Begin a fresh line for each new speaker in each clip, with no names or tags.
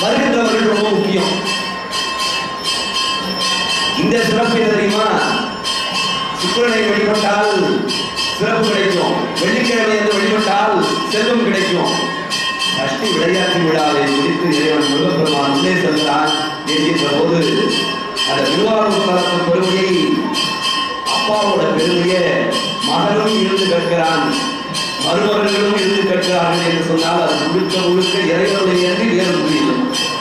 வருகின்றவர்கள் ரொம்ப முக்கியம் இந்த சிறப்பு என்ன தெரியுமா சுக்கிரனை வழிபட்டால் சிறப்பு கிடைக்கும் வெள்ளிக்கிழமை என்று வழிபட்டால் செல்வம் கிடைக்கும் சஷ்டி விளையாட்டு விழாவை முடித்து இறைவன் முருகப்பெருமான் உள்ளே செல்கிறான் என்கின்ற போது அந்த திருவாரூர் தலத்து பெருமையை அப்பாவோட பெருமையை மகனும் இருந்து கேட்கிறான் மருமகன்களும் இருந்து கேட்கிறார்கள் என்று சொன்னால் அது முழுக்க முழுக்க இறைவனுடைய என்று வேறு புரியும்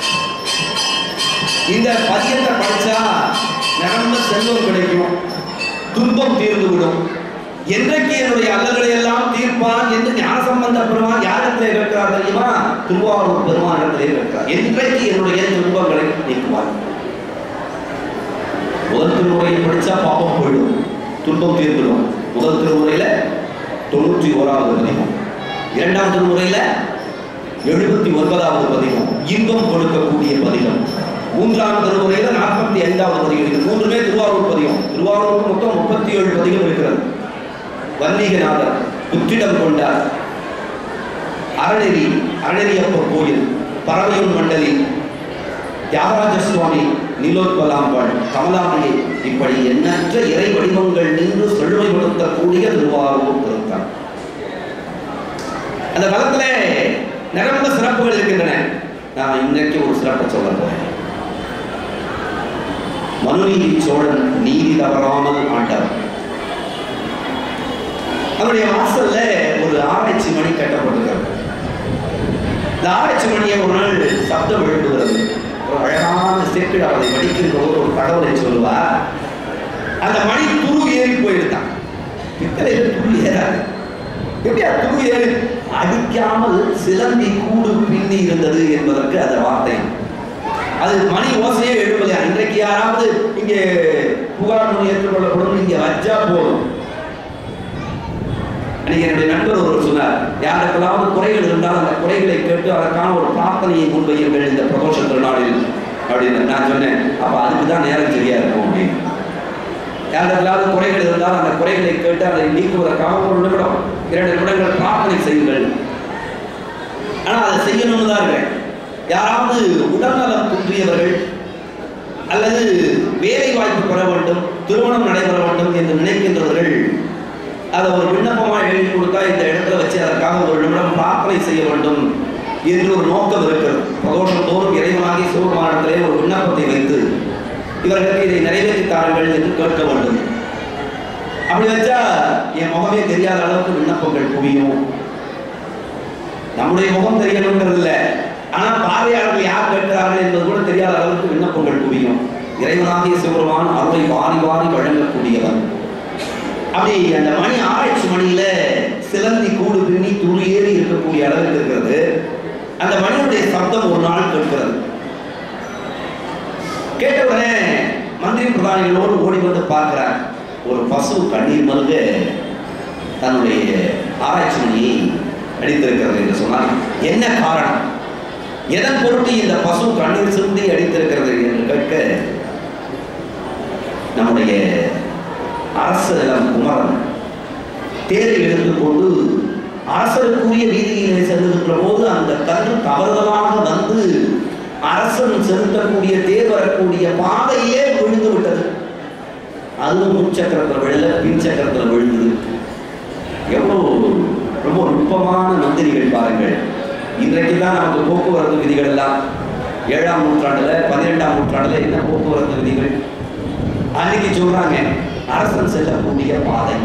இந்த பதியத்தை படிச்சா நிரம்ப செல்வம் கிடைக்கும் துன்பம் தீர்ந்து விடும் என்றைக்கு என்னுடைய அல்லல்களை எல்லாம் தீர்ப்பான் என்று ஞானசம்பந்த பெருமான் யாரிடத்திலே இருக்கிறார் தெரியுமா திருவாரூர் பெருமானிடத்திலே இருக்கிறார் என்றைக்கு என்னுடைய துன்பங்களை நீக்குவார் முதல் திருமுறையை படிச்சா பாப்பம் போயிடும் துன்பம் தீர்ந்துடும் முதல் திருமுறையில தொண்ணூற்றி ஓராவது பதிகம் இரண்டாம் திருமுறையில எழுபத்தி ஒன்பதாவது பதிகம் இன்பம் கொடுக்கக்கூடிய பதிகம் மூன்றாம் திருமுறையில நாற்பத்தி ஐந்தாவது பதிகம் இது மூன்றுமே திருவாரூர் பதிகம் திருவாரூருக்கு மொத்தம் முப்பத்தி ஏழு பதிகம் இருக்கிறது வன்னிகநாதர் புற்றிடம் கொண்டார் அறநெறி அறநெறியப்பர் கோயில் பறவையூர் மண்டலி தியாகராஜ சுவாமி நீலோத்பலாம்பாள் கமலாமணி இப்படி எண்ணற்ற இறை வடிவங்கள் நின்று செழுமைப்படுத்தக்கூடிய திருவாரூர் திருத்தான் அந்த காலத்துல நிரம்ப சிறப்புகள் இருக்கின்றன நான் இன்றைக்கு ஒரு சிறப்பை சொல்ல போறேன் மனுநீதி சோழன் நீதி தவறாமல் ஆண்டவர் அவருடைய வாசல்ல ஒரு ஆராய்ச்சி மணி கட்டப்பட்டிருக்கிறது இந்த ஆராய்ச்சி மணியை ஒரு நாள் சப்தம் எழுப்புகிறது ஒரு அழகான செக்கில் அதை வடிக்கின்ற போது ஒரு தகவலை சொல்லுவார் அந்த மணி துரு ஏறி போயிருந்தான் பித்தளையில துரு ஏறாது எப்படியா துரு ஏறி அடிக்காமல் சிலந்தி கூடு பின்னி இருந்தது என்பதற்கு அந்த வார்த்தை அது மணி ஓசையே எழுப்பலையா இன்றைக்கு யாராவது இங்கே புகார் மணி ஏற்றுக்கொள்ளப்படும் இங்கே வச்சா போதும் அன்னைக்கு என்னுடைய நண்பர் ஒருவர் சொன்னார் யாருக்கெல்லாம் குறைகள் இருந்தால் அந்த குறைகளை கேட்டு அதற்கான ஒரு பிரார்த்தனையை முன்வையுங்கள் இந்த பிரதோஷ திருநாளில் அப்படின்னு நான் சொன்னேன் அப்ப அதுக்கு தான் நேரம் சரியா இருக்கும் அப்படின்னு யாருக்கெல்லாம் குறைகள் இருந்தால் அந்த குறைகளை கேட்டு அதை நீக்குவதற்காக ஒரு நிமிடம் இரண்டு நிமிடங்கள் பிரார்த்தனை செய்யுங்கள் ஆனா அதை செய்யணும்னு தான் இருக்கேன் யாராவது உடல்நலம் குன்றியவர்கள் அல்லது வேலை வாய்ப்பு பெற வேண்டும் திருமணம் நடைபெற வேண்டும் என்று நினைக்கின்றவர்கள் அதை ஒரு விண்ணப்பமாக எழுதி கொடுத்தா இந்த இடத்துல வச்சு அதற்காக ஒரு நிமிடம் பிரார்த்தனை செய்ய வேண்டும் என்று ஒரு நோக்கம் இருக்கிறது பிரதோஷம் தோறும் இறைவனாகி சிவபெருமானத்திலே ஒரு விண்ணப்பத்தை வைத்து இவர்களுக்கு இதை நிறைவேற்றி தாருங்கள் என்று கேட்க வேண்டும் அப்படி வச்சா என் முகமே தெரியாத அளவுக்கு விண்ணப்பங்கள் குவியும் நம்முடைய முகம் தெரியணுங்கிறது இல்லை ஆனா பார்வையாளர்கள் யார் கேட்கிறார்கள் என்பது கூட தெரியாத அளவுக்கு விண்ணப்பங்கள் குவியும் இறைவனாகிய சிவபெருமான் அருளை வாரி வாரி வழங்கக்கூடியவன் அப்படி அந்த மணி ஆராய்ச்சி மணியில சிலந்தி கூடு பின்னி துரு ஏறி இருக்கக்கூடிய அளவுக்கு இருக்கிறது அந்த மணியுடைய சப்தம் ஒரு நாள் கேட்கிறது கேட்டவுடனே மந்திரி பிரதானிகளோடு ஓடி வந்து பார்க்கிறார் ஒரு பசு கண்ணீர் மல்க தன்னுடைய ஆராய்ச்சி மணியை அடித்திருக்கிறது என்று சொன்னால் என்ன காரணம் எதன் பொருட்டு இந்த பசு கண்ணீர் சிந்தி அடித்திருக்கிறது என்று கேட்க நம்முடைய அரசரிடம் குமரன் தேரை எடுத்துக்கொண்டு அரசருக்குரிய வீதியிலே செல்லுகின்ற போது அந்த கன்று தவறுதலாக வந்து அரசன் செலுத்தக்கூடிய தேர் வரக்கூடிய பாதையே விழுந்து விட்டது அதுவும் முச்சக்கரத்தில் விழல பின் சக்கரத்தில் விழுந்தது எவ்வளவு ரொம்ப நுட்பமான மந்திரிகள் பாருங்கள் இன்றைக்கு தான் நமக்கு போக்குவரத்து விதிகள் எல்லாம் ஏழாம் நூற்றாண்டுல பன்னிரெண்டாம் நூற்றாண்டுல என்ன போக்குவரத்து விதிகள் அன்னைக்கு சொல்றாங்க அரசன் செல்லக்கூடிய பாதை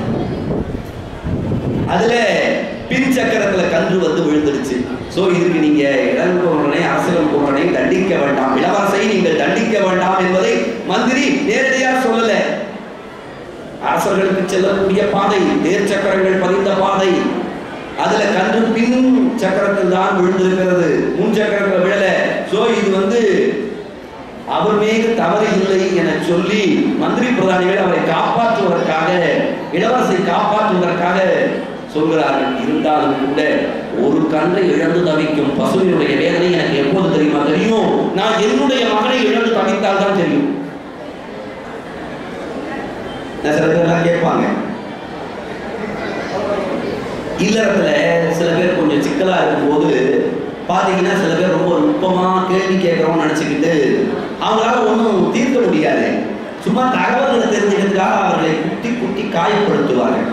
அதுல பின் சக்கரத்துல கன்று வந்து விழுந்துடுச்சு சோ இதுக்கு நீங்க இளம் குமரனை அரசியல் குமரனை தண்டிக்க வேண்டாம் இளவரசை நீங்கள் தண்டிக்க வேண்டாம் என்பதை மந்திரி நேரடியா சொல்லல அரசர்களுக்கு செல்லக்கூடிய பாதை தேர் சக்கரங்கள் பதிந்த பாதை அதுல கன்று பின் சக்கரத்தில் தான் விழுந்திருக்கிறது முன் சக்கரத்தில் விழல சோ இது வந்து அவர் மீது தவறு இல்லை என சொல்லி மந்திரி பிரதானிகள் அவரை காப்பாற்றுவதற்காக இளவரசை காப்பாற்றுவதற்காக சொல்கிறார்கள் இருந்தாலும் கூட ஒரு கன்றை இழந்து தவிக்கும் பசுவினுடைய வேதனை எனக்கு எப்போது தெரியுமா தெரியும் நான் என்னுடைய மகனை இழந்து தவித்தால் தான் தெரியும் நான் சில பேர் எல்லாம் கேட்பாங்க இல்லறத்துல சில பேர் கொஞ்சம் சிக்கலா இருக்கும்போது பார்த்தீங்கன்னா சில பேர் ரொம்ப நுட்பமா கேள்வி கேட்குறோம்னு நினச்சிக்கிட்டு அவங்களால ஒன்றும் தீர்க்க முடியாது சும்மா தகவல்களை தெரிஞ்சுக்கிறதுக்காக அவர்களை குட்டி குட்டி காயப்படுத்துவார்கள்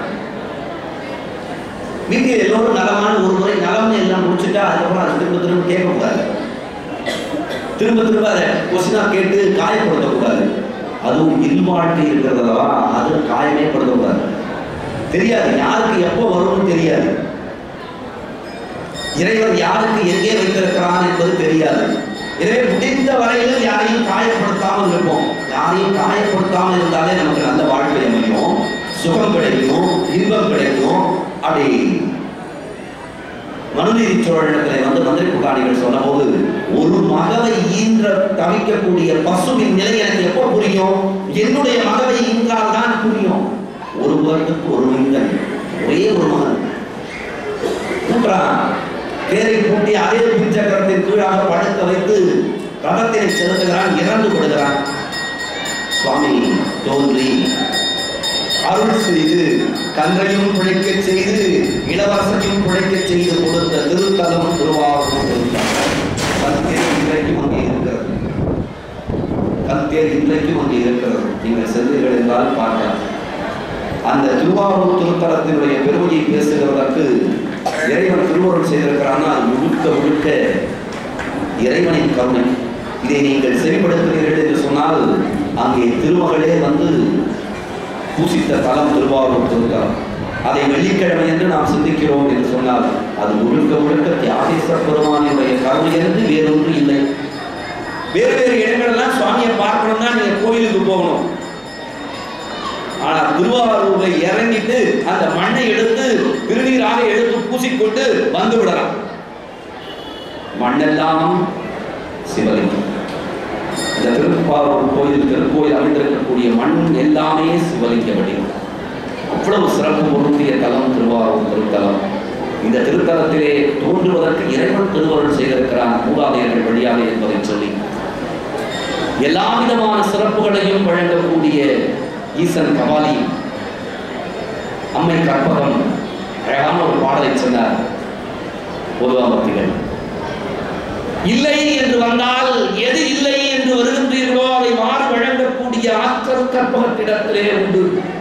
நீங்க எல்லோரும் நலமான ஒரு முறை நலம்னு எல்லாம் முடிச்சுட்டா அதுக்கப்புறம் அது திரும்ப திரும்ப கேட்கக்கூடாது திரும்ப திரும்ப அதை கொஸ்டினா கேட்டு காயப்படுத்தக்கூடாது அதுவும் இல்வாழ்க்கை இருக்கிறதல்லவா அது காயமே படுத்தக்கூடாது தெரியாது யாருக்கு எப்போ வரும்னு தெரியாது இறைவன் யாருக்கு எங்கே வைத்திருக்கிறான் என்பது தெரியாது எனவே முடிந்த வரையிலும் யாரையும் காயப்படுத்தாமல் இருப்போம் யாரையும் காயப்படுத்தாமல் இருந்தாலே நமக்கு நல்ல வாழ்க்கை அமையும் சுகம் கிடைக்கும் இன்பம் கிடைக்கும் அப்படி மனுநீதி சோழனிடத்தில் வந்து மந்திரி புகாரிகள் சொன்னபோது ஒரு மகவை ஈன்ற தவிக்கக்கூடிய பசுவின் நிலை எனக்கு எப்போ புரியும் என்னுடைய மகவை ஈன்றால் தான் புரியும் ஒரு வருடத்துக்கு ஒரு மனிதன் ஒரே ஒரு மகன் கூட்டுறான் பேரை பூட்டி அதே பின்சக்கரத்தின் கீழாக படுக்க வைத்து ரதத்தினை செலுத்துகிறான் இறந்து விடுகிறான் சுவாமி தோன்றி அருள் செய்து கன்றையும் பிழைக்க செய்து இளவரசனையும் பிழைக்க செய்து கொடுத்த திருத்தலம் திருவாரூர் கல்தேர் இன்றைக்கும் அங்கே இருக்கிறது கல்தேர் இன்றைக்கும் அங்கே இருக்கிறது நீங்கள் செல்வீர்கள் என்றால் பார்க்கலாம் அந்த திருவாரூர் திருத்தலத்தினுடைய பெருமையை பேசுகிறதற்கு இறைவன் திருவருள் செய்திருக்கிறான்னா அது முழுக்க முழுக்க இறைவனின் கருணை இதை நீங்கள் செவிப்படுத்துகிறீர்கள் என்று சொன்னால் அங்கே திருமகளே வந்து பூசித்த தலம் திருவாரூர் திருத்தலம் அதை வெள்ளிக்கிழமை என்று நாம் சிந்திக்கிறோம் என்று சொன்னால் அது முழுக்க முழுக்க தியாகேஸ்வர பெருமானுடைய கருணை என்று வேறொன்று இல்லை வேறு வேறு இடங்கள்லாம் சுவாமியை பார்க்கணும்னா நீங்க கோயிலுக்கு போகணும் ஆனா திருவாரூர்ல இறங்கிட்டு அந்த மண்ணை எடுத்து திருநீராக எடுத்து பூசிக்கொண்டு வந்து விடலாம் மண்ணெல்லாம் சிவலிங்கம் இந்த திருப்பாரூர் கோயில் திருக்கோயில் அமைந்திருக்கக்கூடிய மண் எல்லாமே சிவலிங்க வடிவம் அவ்வளவு சிறப்பு பொருந்திய தலம் திருவாரூர் திருத்தலம் இந்த திருத்தலத்திலே தோன்றுவதற்கு இறைவன் திருவருள் செய்திருக்கிறான் மூலாதையர்கள் வழியாக என்பதை சொல்லி எல்லா விதமான சிறப்புகளையும் வழங்கக்கூடிய ஈசன் கபாலி அம்மை கற்பகம் அழகான ஒரு பாடலை சொன்னார் பொதுவாமத்திகள் இல்லை என்று வந்தால் எது இல்லை என்று வருகின்றீர்களோ அதை மாறு வழங்கக்கூடிய ஆற்றல் கற்பகத்திடத்திலே உண்டு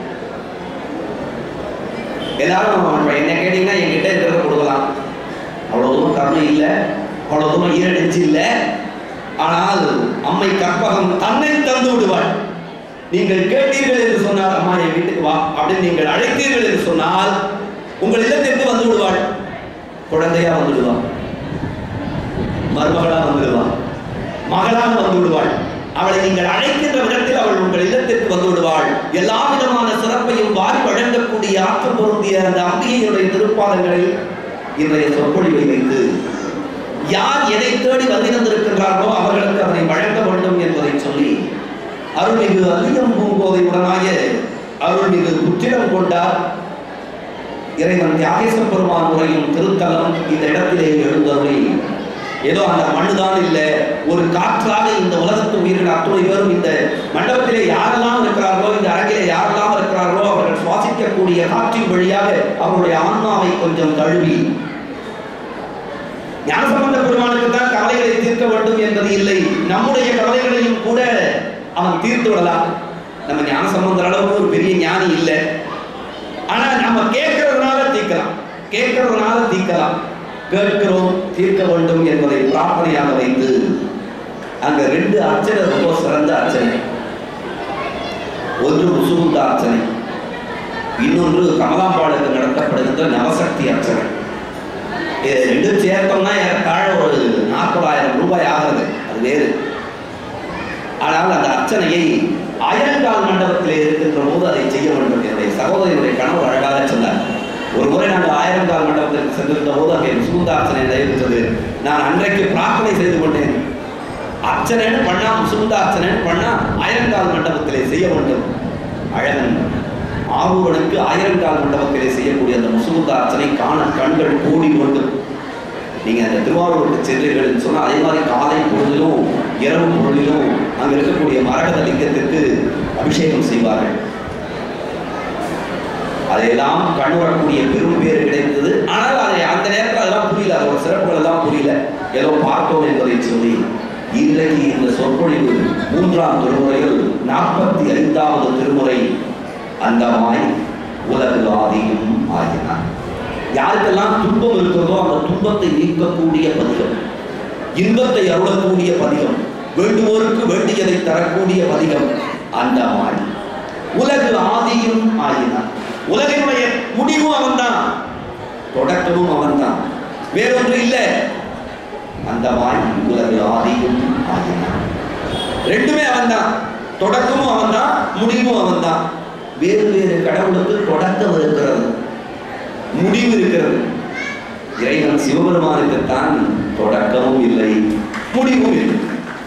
எல்லாரும் என்ன கேட்டீங்கன்னா என்கிட்ட இருக்கிறத கொடுக்கலாம் அவ்வளவு தூரம் கருணை இல்லை அவ்வளவு தூரம் ஈரடிச்சு இல்லை ஆனால் அம்மை கற்பகம் தன்னை தந்து விடுவாள் நீங்கள் கேட்டீர்கள் என்று சொன்னால் அம்மா என் வீட்டுக்கு வா அப்படின்னு நீங்கள் அழைத்தீர்கள் என்று சொன்னால் உங்கள் இல்லத்திற்கு வந்து விடுவாள் குழந்தையா வந்து விடுவாள் மருமகளா வந்து விடுவாள் மகளாக வந்து விடுவாள் அவளை நீங்கள் அழைக்கின்ற விதத்தில் அவள் உங்கள் இல்லத்திற்கு வந்து விடுவாள் எல்லா விதமான சிறப்பையும் வாரி வழங்கக்கூடிய ஆற்றல் பொருந்திய அந்த அம்பிகையுடைய திருப்பாதங்களில் இன்றைய சொற்பொழிவை வைத்து யார் எதை தேடி வந்திருந்திருக்கின்றார்களோ அவர்களுக்கு அதனை வழங்க வேண்டும் என்பதை சொல்லி அருள்மிகு அதிகம் பூங்கோதை உடனாய அருள்மிகு புற்றிடம் கொண்டார் இறைவன் தியாகேச பெருமான் உரையும் திருத்தலம் இந்த இடத்திலே எழுந்தருளி ஏதோ அந்த மண்ணுதான் இல்லை ஒரு காற்றாக இந்த உலகத்து உயிரின் அத்துணை பேரும் இந்த மண்டபத்திலே யாரெல்லாம் இருக்கிறார்களோ இந்த அரங்கிலே யாரெல்லாம் இருக்கிறார்களோ அவர்கள் சுவாசிக்கக்கூடிய காற்றின் வழியாக அவருடைய ஆன்மாவை கொஞ்சம் தழுவி ஞானசம்பந்த பெருமானுக்கு தான் கவலைகளை தீர்க்க வேண்டும் என்பது இல்லை நம்முடைய கவலைகளையும் கூட அவன் தீர்த்து விடலாம் நம்ம ஞானசம்பந்தர் அளவுக்கு ஒரு பெரிய ஞானி இல்லை ஆனா நம்ம கேட்கறதுனால தீர்க்கலாம் கேட்கறதுனால தீர்க்கலாம் கேட்கிறோம் தீர்க்க வேண்டும் என்பதை பிரார்த்தனையாக வைத்து அங்க ரெண்டு அர்ச்சனை ரொம்ப சிறந்த அர்ச்சனை ஒன்று முசுகுந்த அர்ச்சனை இன்னொன்று கமலாம்பாளுக்கு நடத்தப்படுகின்ற நவசக்தி அர்ச்சனை இது ரெண்டும் சேர்த்தோம்னா ஏறத்தாழ ஒரு நாற்பதாயிரம் ரூபாய் ஆகிறது அது வேறு ஆனால் அந்த அர்ச்சனையை அயல்கால் மண்டபத்தில் இருக்கின்ற போது அதை செய்ய வேண்டும் என்னுடைய சகோதரியுடைய கனவு அழகாக சொன்னார் ஒரு முறை நாங்கள் ஆயிரங்கால் மண்டபத்திற்கு சென்றிருந்த போது அங்கே சுகுந்தார்ச்சனை நடைபெற்றது நான் அன்றைக்கு பிரார்த்தனை செய்து கொண்டேன் அர்ச்சனைன்னு பண்ணா சுகுந்தார்ச்சனைன்னு பண்ணா ஆயிரங்கால் மண்டபத்திலே செய்ய வேண்டும் அழகன் ஆரூரனுக்கு ஆயிரங்கால் மண்டபத்திலே செய்யக்கூடிய அந்த முசுகுந்த அர்ச்சனை காண கண்கள் கூடி கொண்டு நீங்க அந்த திருவாரூருக்கு சென்றீர்கள் சொன்னால் அதே மாதிரி காலை பொழுதிலும் இரவு பொழுதிலும் அங்க இருக்கக்கூடிய மரகத லிங்கத்திற்கு அபிஷேகம் செய்வார்கள் அதையெல்லாம் கண்ணுறக்கூடிய பெரும் பேர் கிடைத்தது ஆனால் அதை அந்த நேரத்தில் அதெல்லாம் புரியல அதோட சிறப்புகள் எல்லாம் புரியல ஏதோ பார்த்தோம் என்பதை சொல்லி இன்றைக்கு இந்த சொற்பொழிவு மூன்றாம் திருமுறையில் நாற்பத்தி ஐந்தாவது திருமுறை அந்தமாய் உலகு ஆதியும் ஆகினார் யாருக்கெல்லாம் துன்பம் இருக்கிறதோ அந்த துன்பத்தை நீக்கக்கூடிய பதிகம் இன்பத்தை அருளக்கூடிய பதிகம் வேண்டுவோருக்கு வேண்டியதை தரக்கூடிய பதிகம் அந்தமாய் உலகு ஆதியும் ஆகினார் உலகினுடைய முடிவும் அவன்தான் தொடக்கமும் அவன்தான் வேறொன்று இல்லை அந்த வாய் உலகு ஆதியும் ஆகினான் ரெண்டுமே அவன்தான் தொடக்கமும் அவன்தான் முடிவும் அவன்தான் வேறு வேறு கடவுளுக்கு தொடக்கம் இருக்கிறது முடிவு இருக்கிறது இறைவன் சிவபெருமானுக்குத்தான் தொடக்கமும் இல்லை முடிவும் இல்லை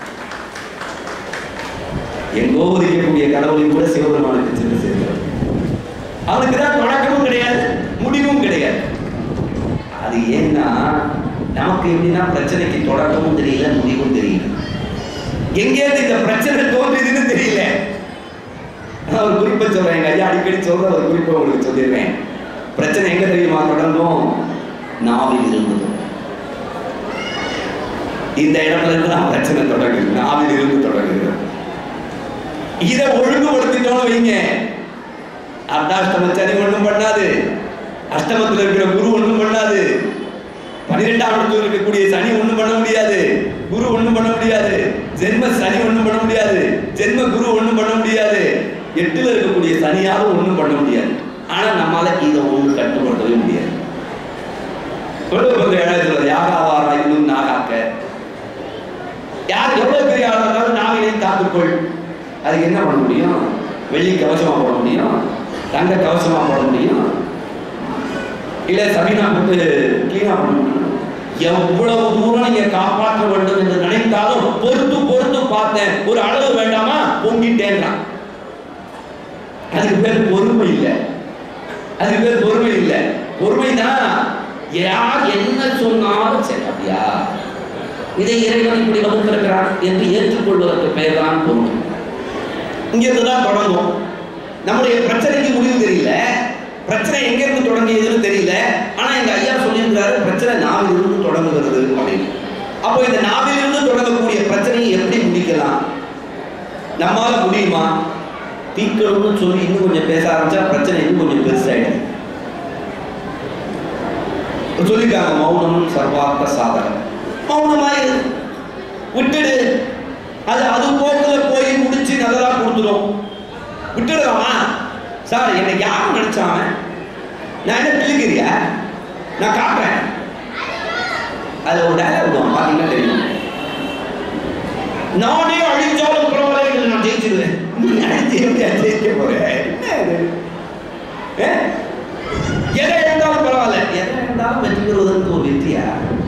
எங்கோ இருக்கக்கூடிய கடவுளையும் கூட சிவபெருமானுக்கு சென்று சேர்க்கிறது அவனுக்கு தான் தொடக்கமும் கிடையாது முடிவும் கிடையாது அது ஏன்னா நமக்கு எப்படின்னா பிரச்சனைக்கு தொடக்கமும் தெரியல முடிவும் தெரியல எங்கேருந்து இந்த பிரச்சனை தோன்றியதுன்னு தெரியல நான் ஒரு குறிப்பை சொல்றேன் எங்க ஐயா அடிக்கடி சொல்ற ஒரு குறிப்பை உங்களுக்கு சொல்லிடுறேன் பிரச்சனை எங்க தெரியுமா தொடங்கும் நாவில் இருந்ததும் இந்த இடத்துல இருந்து தான் பிரச்சனை தொடங்குது நாவில் இருந்து தொடங்குது இதை ஒழுங்குபடுத்திட்டோம்னு வைங்க அர்த்தாஷ்டம சனி ஒன்றும் பண்ணாது அஷ்டமத்தில் இருக்கிற குரு ஒன்றும் பண்ணாது பன்னிரெண்டாம் இடத்துல இருக்கக்கூடிய சனி ஒன்றும் பண்ண முடியாது குரு ஒன்றும் பண்ண முடியாது ஜென்ம சனி ஒன்றும் பண்ண முடியாது ஜென்ம குரு ஒன்றும் பண்ண முடியாது எட்டுல இருக்கக்கூடிய சனியாலும் ஒன்றும் பண்ண முடியாது ஆனா நம்மால இதை ஒன்று கட்டுப்படுத்தவே முடியாது சொல்லுவது ஏழாவது சொல்றது யாகாவாரா இன்னும் நாகாக்க யார் எவ்வளவு பெரிய ஆளா இருந்தாலும் நாவினையும் காத்துக்கொள் அதுக்கு என்ன பண்ண முடியும் வெள்ளி கவசமா போட முடியும் தங்க கவசமா போட முடியும் இல்ல சபீனா போட்டு கிளீனா பண்ண முடியும் எவ்வளவு தூரம் நீங்க காப்பாற்ற வேண்டும் என்று நினைத்தாலும் பொறுத்து பொறுத்து பார்த்தேன் ஒரு அளவு வேண்டாமா பொங்கிட்டேன்றான் அதுக்கு பேர் பொறுமை இல்லை அதுக்கு பேர் பொறுமை இல்லை பொறுமைதான் யார் என்ன சொன்னாலும் சரி அப்படியா இதை இறைவன் இப்படி வகுத்திருக்கிறான் என்று ஏற்றுக்கொள்வதற்கு பெயர் தான் பொறுமை இங்கிருந்து தான் தொடங்கும் நம்முடைய பிரச்சனைக்கு முடிவு தெரியல பிரச்சனை எங்க இருந்து தொடங்கியதுன்னு தெரியல ஆனா எங்க ஐயா சொல்லியிருக்கிறாரு பிரச்சனை நாவில் இருந்து தொடங்குகிறது அப்படின்னு அப்போ இந்த நாவில் இருந்து தொடங்கக்கூடிய பிரச்சனையை எப்படி முடிக்கலாம் நம்மால முடியுமா தீக்கணும்னு சொல்லி இன்னும் கொஞ்சம் பேச ஆரம்பிச்சா பிரச்சனை இன்னும் கொஞ்சம் பெருசாயிடும் சொல்லிருக்காங்க மௌனம் சர்வார்த்த சாதகம் மௌனமாயிரு விட்டுடு அது அது போக்குல போய் முடிச்சு நல்லதா கொடுத்துரும் விட்டுடலாமா சார் என்னை யாரும் நினைச்சாம நான் என்ன பிள்ளைக்கிறியா நான் காட்டுறேன் அது ஒரு டயலாக் விடுவான் பாத்தீங்கன்னா தெரியும் நானே அழிஞ்சாலும் பரவாயில்ல இதுல நான் ஜெயிச்சிருவேன் நீ அழிஞ்சு எப்படியா ஜெயிக்க போற என்ன இது ஏ? எதை இருந்தாலும் பரவாயில்ல எதை இருந்தாலும் வெற்றி பெறுவதற்கு ஒரு வெற்றியா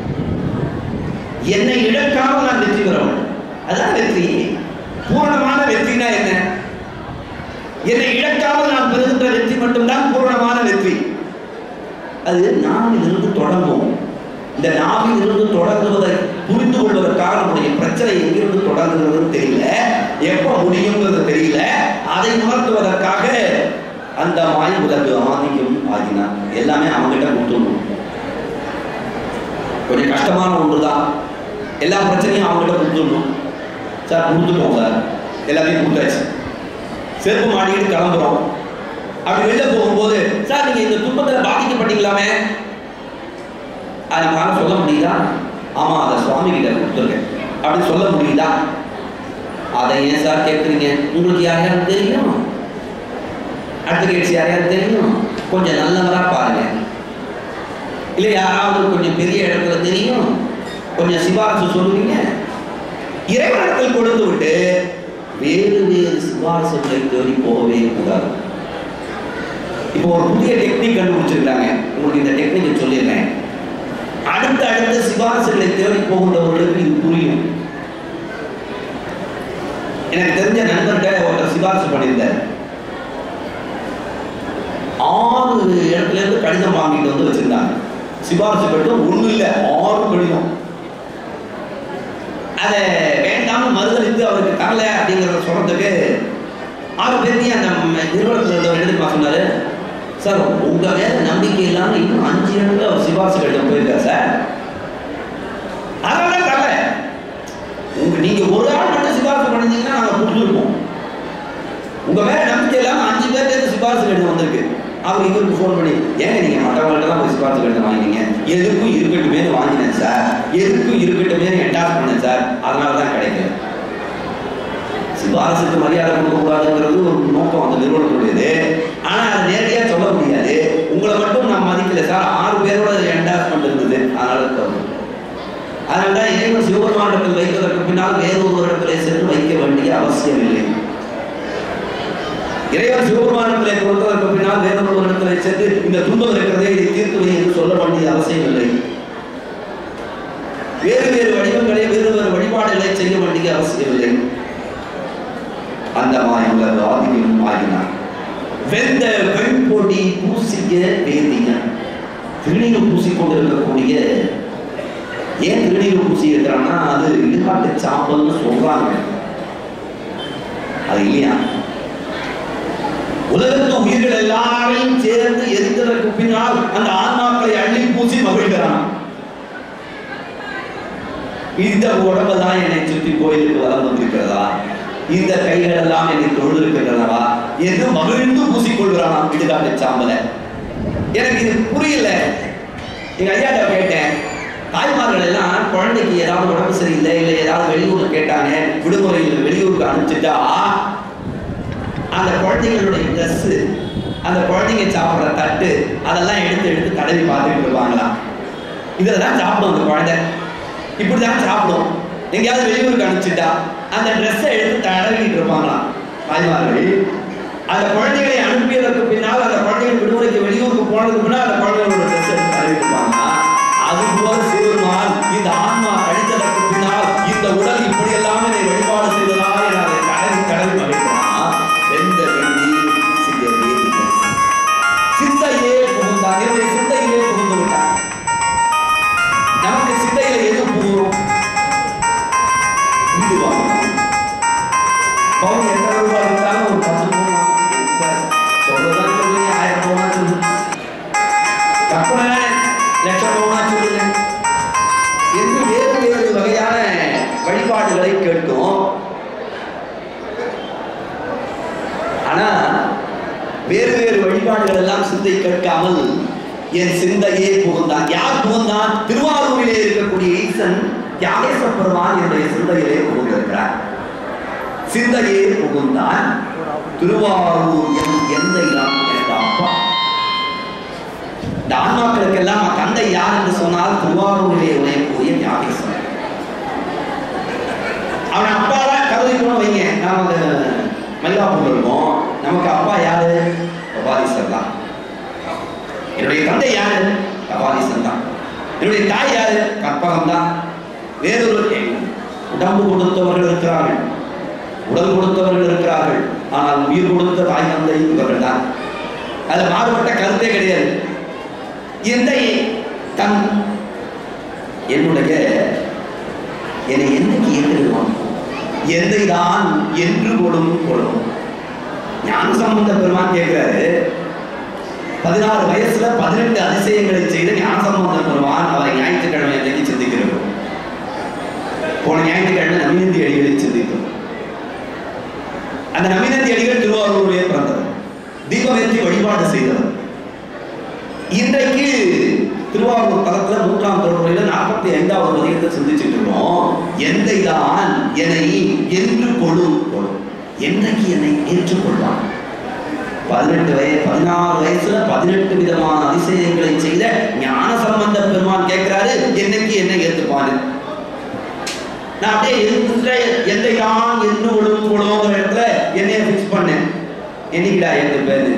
என்னை இழக்காமல் நான் வெற்றி பெறவன் அதான் வெற்றி பூரணமான வெற்றினா என்ன என்னை இழக்காமல் நான் பெறுகின்ற வெற்றி மட்டும்தான் பூரணமான வெற்றி அது நாவிலிருந்து தொடங்கும் இந்த நாவிலிருந்து தொடங்குவதை புரிந்து கொள்வதற்காக நம்முடைய பிரச்சனை எங்கிருந்து தொடங்குகிறதுன்னு தெரியல எப்ப முடியுங்கிறது தெரியல அதை உணர்த்துவதற்காக அந்த மாய் உலகு ஆதிக்கம் ஆகினார் எல்லாமே அவங்ககிட்ட கொடுத்துடணும் கொஞ்சம் கஷ்டமான ஒன்றுதான் எல்லா பிரச்சனையும் அவங்ககிட்ட கொடுத்துடணும் சார் கொடுத்துட்டோம் சார் எல்லாத்தையும் கொடுத்தாச்சு செருப்பு மாட்டிக்கிட்டு கிளம்புறோம் அப்படி வெளில போகும்போது சார் நீங்க இந்த துன்பத்தில் பாதிக்கப்பட்டீங்களாமே அது நம்மளால சொல்ல முடியுதா ஆமா அதை சுவாமி கிட்ட கொடுத்துருக்கேன் அப்படி சொல்ல முடியுதா அதை ஏன் சார் கேட்குறீங்க உங்களுக்கு யாரையாவது தெரியும் அடுத்த கேட்சி யாரையாவது தெரியும் கொஞ்சம் நல்லவரா பாருங்க இல்லை யாராவது கொஞ்சம் பெரிய இடத்துல தெரியும் கொஞ்சம் சிபாரிசு சொல்லுவீங்க இறைவனத்தில் கொடுத்து விட்டு வேறு வேறு சிபாரிசுகளை தேடி போகவே கூடாது இப்போ ஒரு புதிய டெக்னிக் கண்டுபிடிச்சிருக்காங்க உங்களுக்கு இந்த டெக்னிக்கை சொல்லிடுறேன் அடுத்த அடுத்த சிபாரிசுகளை தேடி போகின்றவர்களுக்கு இது புரியும் எனக்கு தெரிஞ்ச நண்பர்கிட்ட ஒருத்தர் சிபாரிசு பண்ணியிருந்தார் ஆறு இடத்துல இருந்து கடிதம் வாங்கிட்டு வந்து வச்சிருந்தாங்க சிபாரிசு கடிதம் ஒண்ணு இல்லை ஆறு கடிதம் அதை வேண்டாம்னு மறுதளித்து அவருக்கு தரல அப்படிங்கிறத சொல்றதுக்கு ஆறு பேர்த்தையும் அந்த நிறுவனத்தில் இருந்தவர் எழுதி சொன்னாரு சார் உங்க மேல நம்பிக்கை இல்லாம இன்னும் அஞ்சு இடத்துல அவர் சிபாரிசு கடிதம் போயிருக்கார் சார் அதனால சிபாரிசு கடிதம் வந்திருக்கு அவர் இவருக்கு ஃபோன் பண்ணி ஏங்க நீங்க மற்றவங்கள்ட்ட தான் போய் சிபாரிசு கடிதம் வாங்கினீங்க எதுக்கும் இருக்கட்டுமே வாங்கினேன் சார் எதுக்கும் இருக்கட்டுமே என்டாஸ் பண்ணேன் சார் அதனால தான் கிடைக்கல சிபாரிசுக்கு மரியாதை கொடுக்கக்கூடாதுங்கிறது ஒரு நோக்கம் அந்த நிறுவனத்துடையது ஆனா அதை நேரடியா சொல்ல முடியாது உங்களை மட்டும் நான் மதிக்கல சார் ஆறு பேரோட என்டாஸ்மெண்ட் இருந்தது அதனால தவறு அதனால தான் இறைவன் சிவபெருமானிடத்தில் வைப்பதற்கு பின்னால் வேறொரு இடத்திலே சென்று வைக்க வேண்டிய அவசியம் இல்லை இறைவன் சிவபெருமானத்திலே கொடுத்ததற்கு பின்னால் வேறொரு இடத்திலே சென்று இந்த துன்பம் இருக்கிறதே இதை தீர்த்து வை என்று சொல்ல வேண்டிய அவசியம் இல்லை வேறு வேறு வடிவங்களை வேறு வேறு வழிபாடுகளை செய்ய வேண்டிய அவசியம் இல்லை அந்த மாயுள்ள ஆதியும் ஆகினார் வெந்த வெண்பொடி பூசிய வேதியன் திருநீர் பூசிக்கொண்டிருக்கக்கூடிய ஏன் திருநீர் பூசி இருக்கிறான்னா அது இடுகாட்டு சாம்பல்னு சொல்றாங்க அது இல்லையா உலகத்து உயிர்கள் எல்லாரையும் சேர்ந்து எரித்ததற்கு பின்னால் அந்த ஆன்மாக்களை அள்ளி பூசி மகிழ்கிறான் இந்த உடம்பு தான் என்னை சுற்றி கோயிலுக்கு வரம் வந்திருக்கிறதா இந்த கைகள் எல்லாம் என்னை தொழுது இருக்கின்றனவா என்று மகிழ்ந்து பூசிக்கொள்கிறானாம் இடுகாட்டு சாம்பலை எனக்கு இது புரியல எங்க ஐயாட்ட கேட்டேன் தாய்மார்கள் எல்லாம் குழந்தைக்கு ஏதாவது உடம்பு சரியில்லை இல்லை ஏதாவது வெளியூர் கேட்டாங்க விடுமுறையில் வெளியூருக்கு அனுப்பிச்சிட்டா அந்த குழந்தைங்களுடைய ட்ரெஸ் அந்த குழந்தைங்க சாப்பிட்ற தட்டு அதெல்லாம் எடுத்து எடுத்து தடவி பார்த்துக்கிட்டு இருப்பாங்களாம் இதில் தான் சாப்பிடும் அந்த குழந்தை இப்படி தான் சாப்பிடும் எங்கேயாவது வெளியூருக்கு அனுப்பிச்சிட்டா அந்த ட்ரெஸ்ஸை எடுத்து தடவிக்கிட்டு இருப்பாங்களாம் தாய்மார்கள் அந்த குழந்தைகளை அனுப்பியதற்கு பின்னால் அந்த குழந்தைகள் விடுமுறைக்கு வெளியூருக்கு போனதுக்கு பின்னால் அந்த குழந்தைகளோட ட்ரெஸ் எடுத்து தடவிட்டு இருப்பாங்க அதுபோல சிறுமான் இந்த ஆன்மா கழித்ததற்கு பின்னால் இந்த உடல் இப்படி எல்லாம் என்னை வழிபாடு செய்ததா என அதை கடவி கடவி மகிழ்கிறான் வெந்த வெள்ளி சிறிய வேதிகள் சிந்தையே புகுந்தான் என்னுடைய சிந்தையிலே புகுந்து விட்டான் நமக்கு சிந்தையில எது புகுரும் வீடு வாங்கணும் பவுன் எத்தனை ரூபாய் இருந்தாலும் ஒரு பத்து பவுன் சார் சொல்றதான் சொல்லுங்க ஆயிரம் பவுனா சொல்லுங்க கற்பனை லட்சம் பவுனா சொல்லுங்க என்று வேறு வேறு வகையான வழிபாடுகளை கேட்கும் ஆனா வேறு வேறு வழிபாடுகள் எல்லாம் சிந்தை கேட்காமல் என் சிந்தையே புகுந்தான் யார் புகுந்தான் திருவாரூரிலே இருக்கக்கூடிய ஈசன் தியாகேச பெருமான் என்னுடைய சிந்தையிலே புகுந்திருக்கிறார் சிந்தையே புகுந்தான் திருவாரூர் என் எந்தை தான் என்ற அப்பா இந்த ஆன்மாக்களுக்கெல்லாம் தந்தை யார் என்று சொன்னால் திருவாரூரிலே உழையக்கூடிய தியாகேசன் அவன் அப்பாவா கருதி கூட வைங்க நாம அந்த மயிலாப்பூர் இருக்கோம் நமக்கு அப்பா யாரு கபாலீசர் தான் என்னுடைய தந்தை யாரு கபாலீசன் தான் என்னுடைய தாய் யாரு கற்பகம் தான் வேறொரு உடம்பு கொடுத்தவர்கள் இருக்கிறார்கள் உடல் கொடுத்தவர்கள் இருக்கிறார்கள் ஆனால் உயிர் கொடுத்த தாய் தந்தை இவர்கள் தான் அதுல மாறுபட்ட கருத்தே கிடையாது எந்த தன் என்னுடைய என்னை என்னைக்கு ஏற்றுடுவான் எந்தை தான் என்று கொடும் கொடும் ஞான சம்பந்த பெருமான் கேட்கிறாரு பதினாறு வயசுல பதினெட்டு அதிசயங்களை செய்த ஞான சம்பந்த பெருமான் அவரை ஞாயிற்றுக்கிழமை அன்றைக்கு சிந்திக்கிறோம் போன ஞாயிற்றுக்கிழமை நவீனந்தி அடிகளை சிந்தித்தோம் அந்த நவீனந்தி அடிகள் திருவாரூரிலே பிறந்தவர் தீபமேற்றி வழிபாடு செய்தவர் இன்றைக்கு திருவாரூர் தளத்துல நூற்றாம் தொடர்புல நாற்பத்தி ஐந்தாவது பதிகத்தை சிந்திச்சுட்டு இருக்கோம் எந்தை தான் என்னை என்று கொடு கொடு என்றைக்கு என்னை ஏற்றுக்கொள்வான் பதினெட்டு வய பதினாறு வயசுல பதினெட்டு விதமான அதிசயங்களை செய்த ஞான சம்பந்த பெருமான் கேட்கிறாரு என்னைக்கு என்ன ஏத்துப்பாரு நான் அப்படியே இருக்கிற எந்தை தான் என்று ஒழுங்கு கொள்வோங்கிற இடத்துல என்னைய ஃபிக்ஸ் பண்ணேன் என்னைக்குடா ஏத்துப்பேன்னு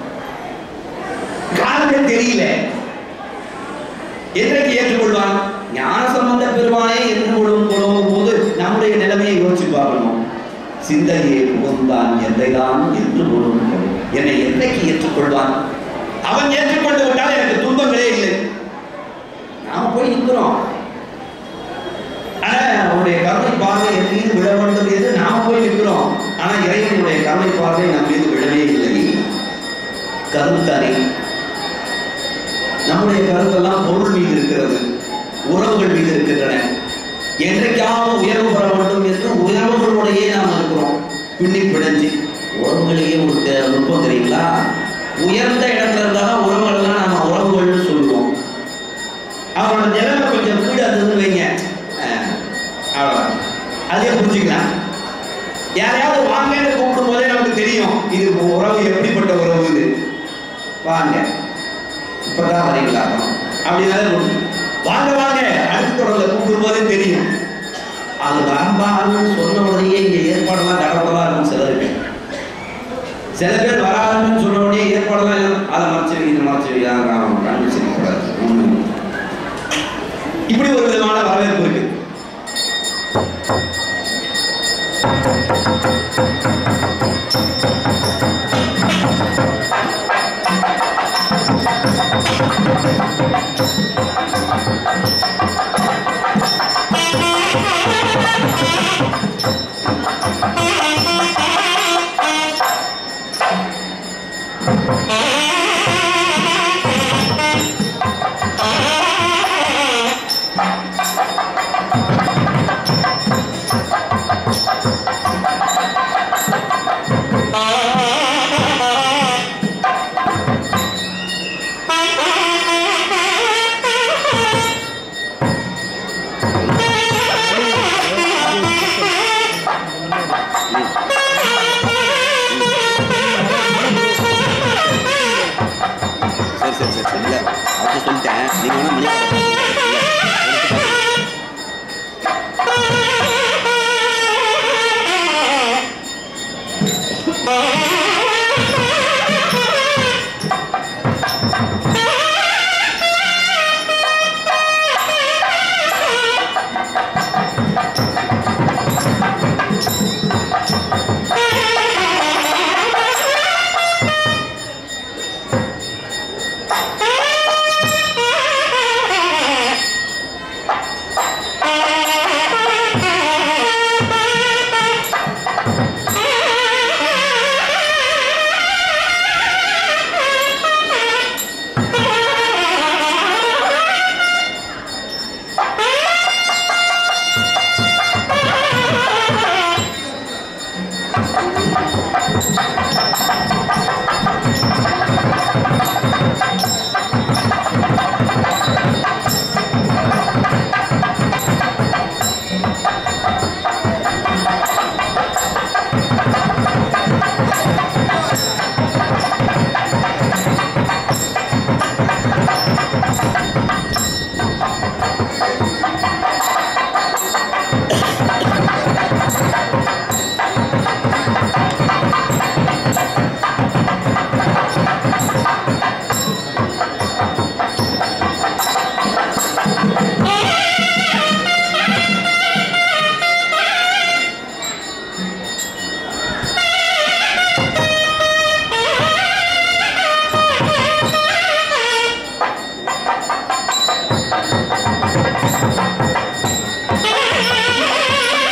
காரணமே தெரியல என்றைக்கு ஏற்றுக்கொள்வான் ஞான சம்பந்த பெருமானே ஏற்றுக்கொள்ளும் கொள்ளும் போது நம்முடைய நிலைமையை யோசிச்சு பார்க்கணும் சிந்தையே புகுந்தான் எந்தைதான் என்று கொள்ளும் என்னை என்றைக்கு ஏற்றுக்கொள்வான் அவன் ஏற்றுக்கொண்டு விட்டால் எனக்கு துன்பங்களே இல்லை நாம போய் நிற்கிறோம் ஆனா அவனுடைய கருணை பார்வை என் மீது விழ வேண்டும் என்று நாம போய் நிற்கிறோம் ஆனா இறைவனுடைய கருணை பார்வை நம் மீது விழவே இல்லை கருத்தறை நம்முடைய கருத்தெல்லாம் பொருள் மீது இருக்கிறது உறவுகள் மீது இருக்கின்றன என்றைக்காவது உயர்வு பெற வேண்டும் என்று உயர்வுகளோடையே நாம் இருக்கிறோம் பின்னி பிணைஞ்சு உறவுகளையே ஒரு தே- நுட்பம் தெரியுங்களா உயர்ந்த இடத்துல இருந்தால் தான் உறவுகள்லாம் நம்ம உறவுகள்னு சொல்லுவோம் அவங்களோட நிலைமை கொஞ்சம் வீடு அதுன்னு வைங்க அஹ், அவ்வளவுதான் அதே புரிஞ்சுக்கலாம் யாரையாவது வாங்கன்னு கூப்பிடும் போதே நமக்கு தெரியும் இது உறவு எப்படிப்பட்ட உறவுன்னு வாங்க இப்பதான் வரீங்களா அப்படின்னாலே முடியும். வாங்க வாங்க அடுத்த தொடர்ல கூப்பிடும் போதே தெரியும் அது வரான்னு சொன்ன உடனே இங்க ஏற்பாடெல்லாம் கடவுளா இருக்கும் சிலருக்கு சில பேர் வராதுன்னு சொன்ன உடனே ஏற்பாடெல்லாம் இல்லை. அதை மறைச்சு வை, இதை மறைச்சு வை, அதை நான் காண்பிச்சிருக்க கூடாது ஒண்ணும். இப்படி ஒரு விதமான வரவேற்பு இருக்கு
சரி சரி சரி சரி இல்லை அது சொல்லிட்டேன் நீங்கள் வேணா மணி
Thank you.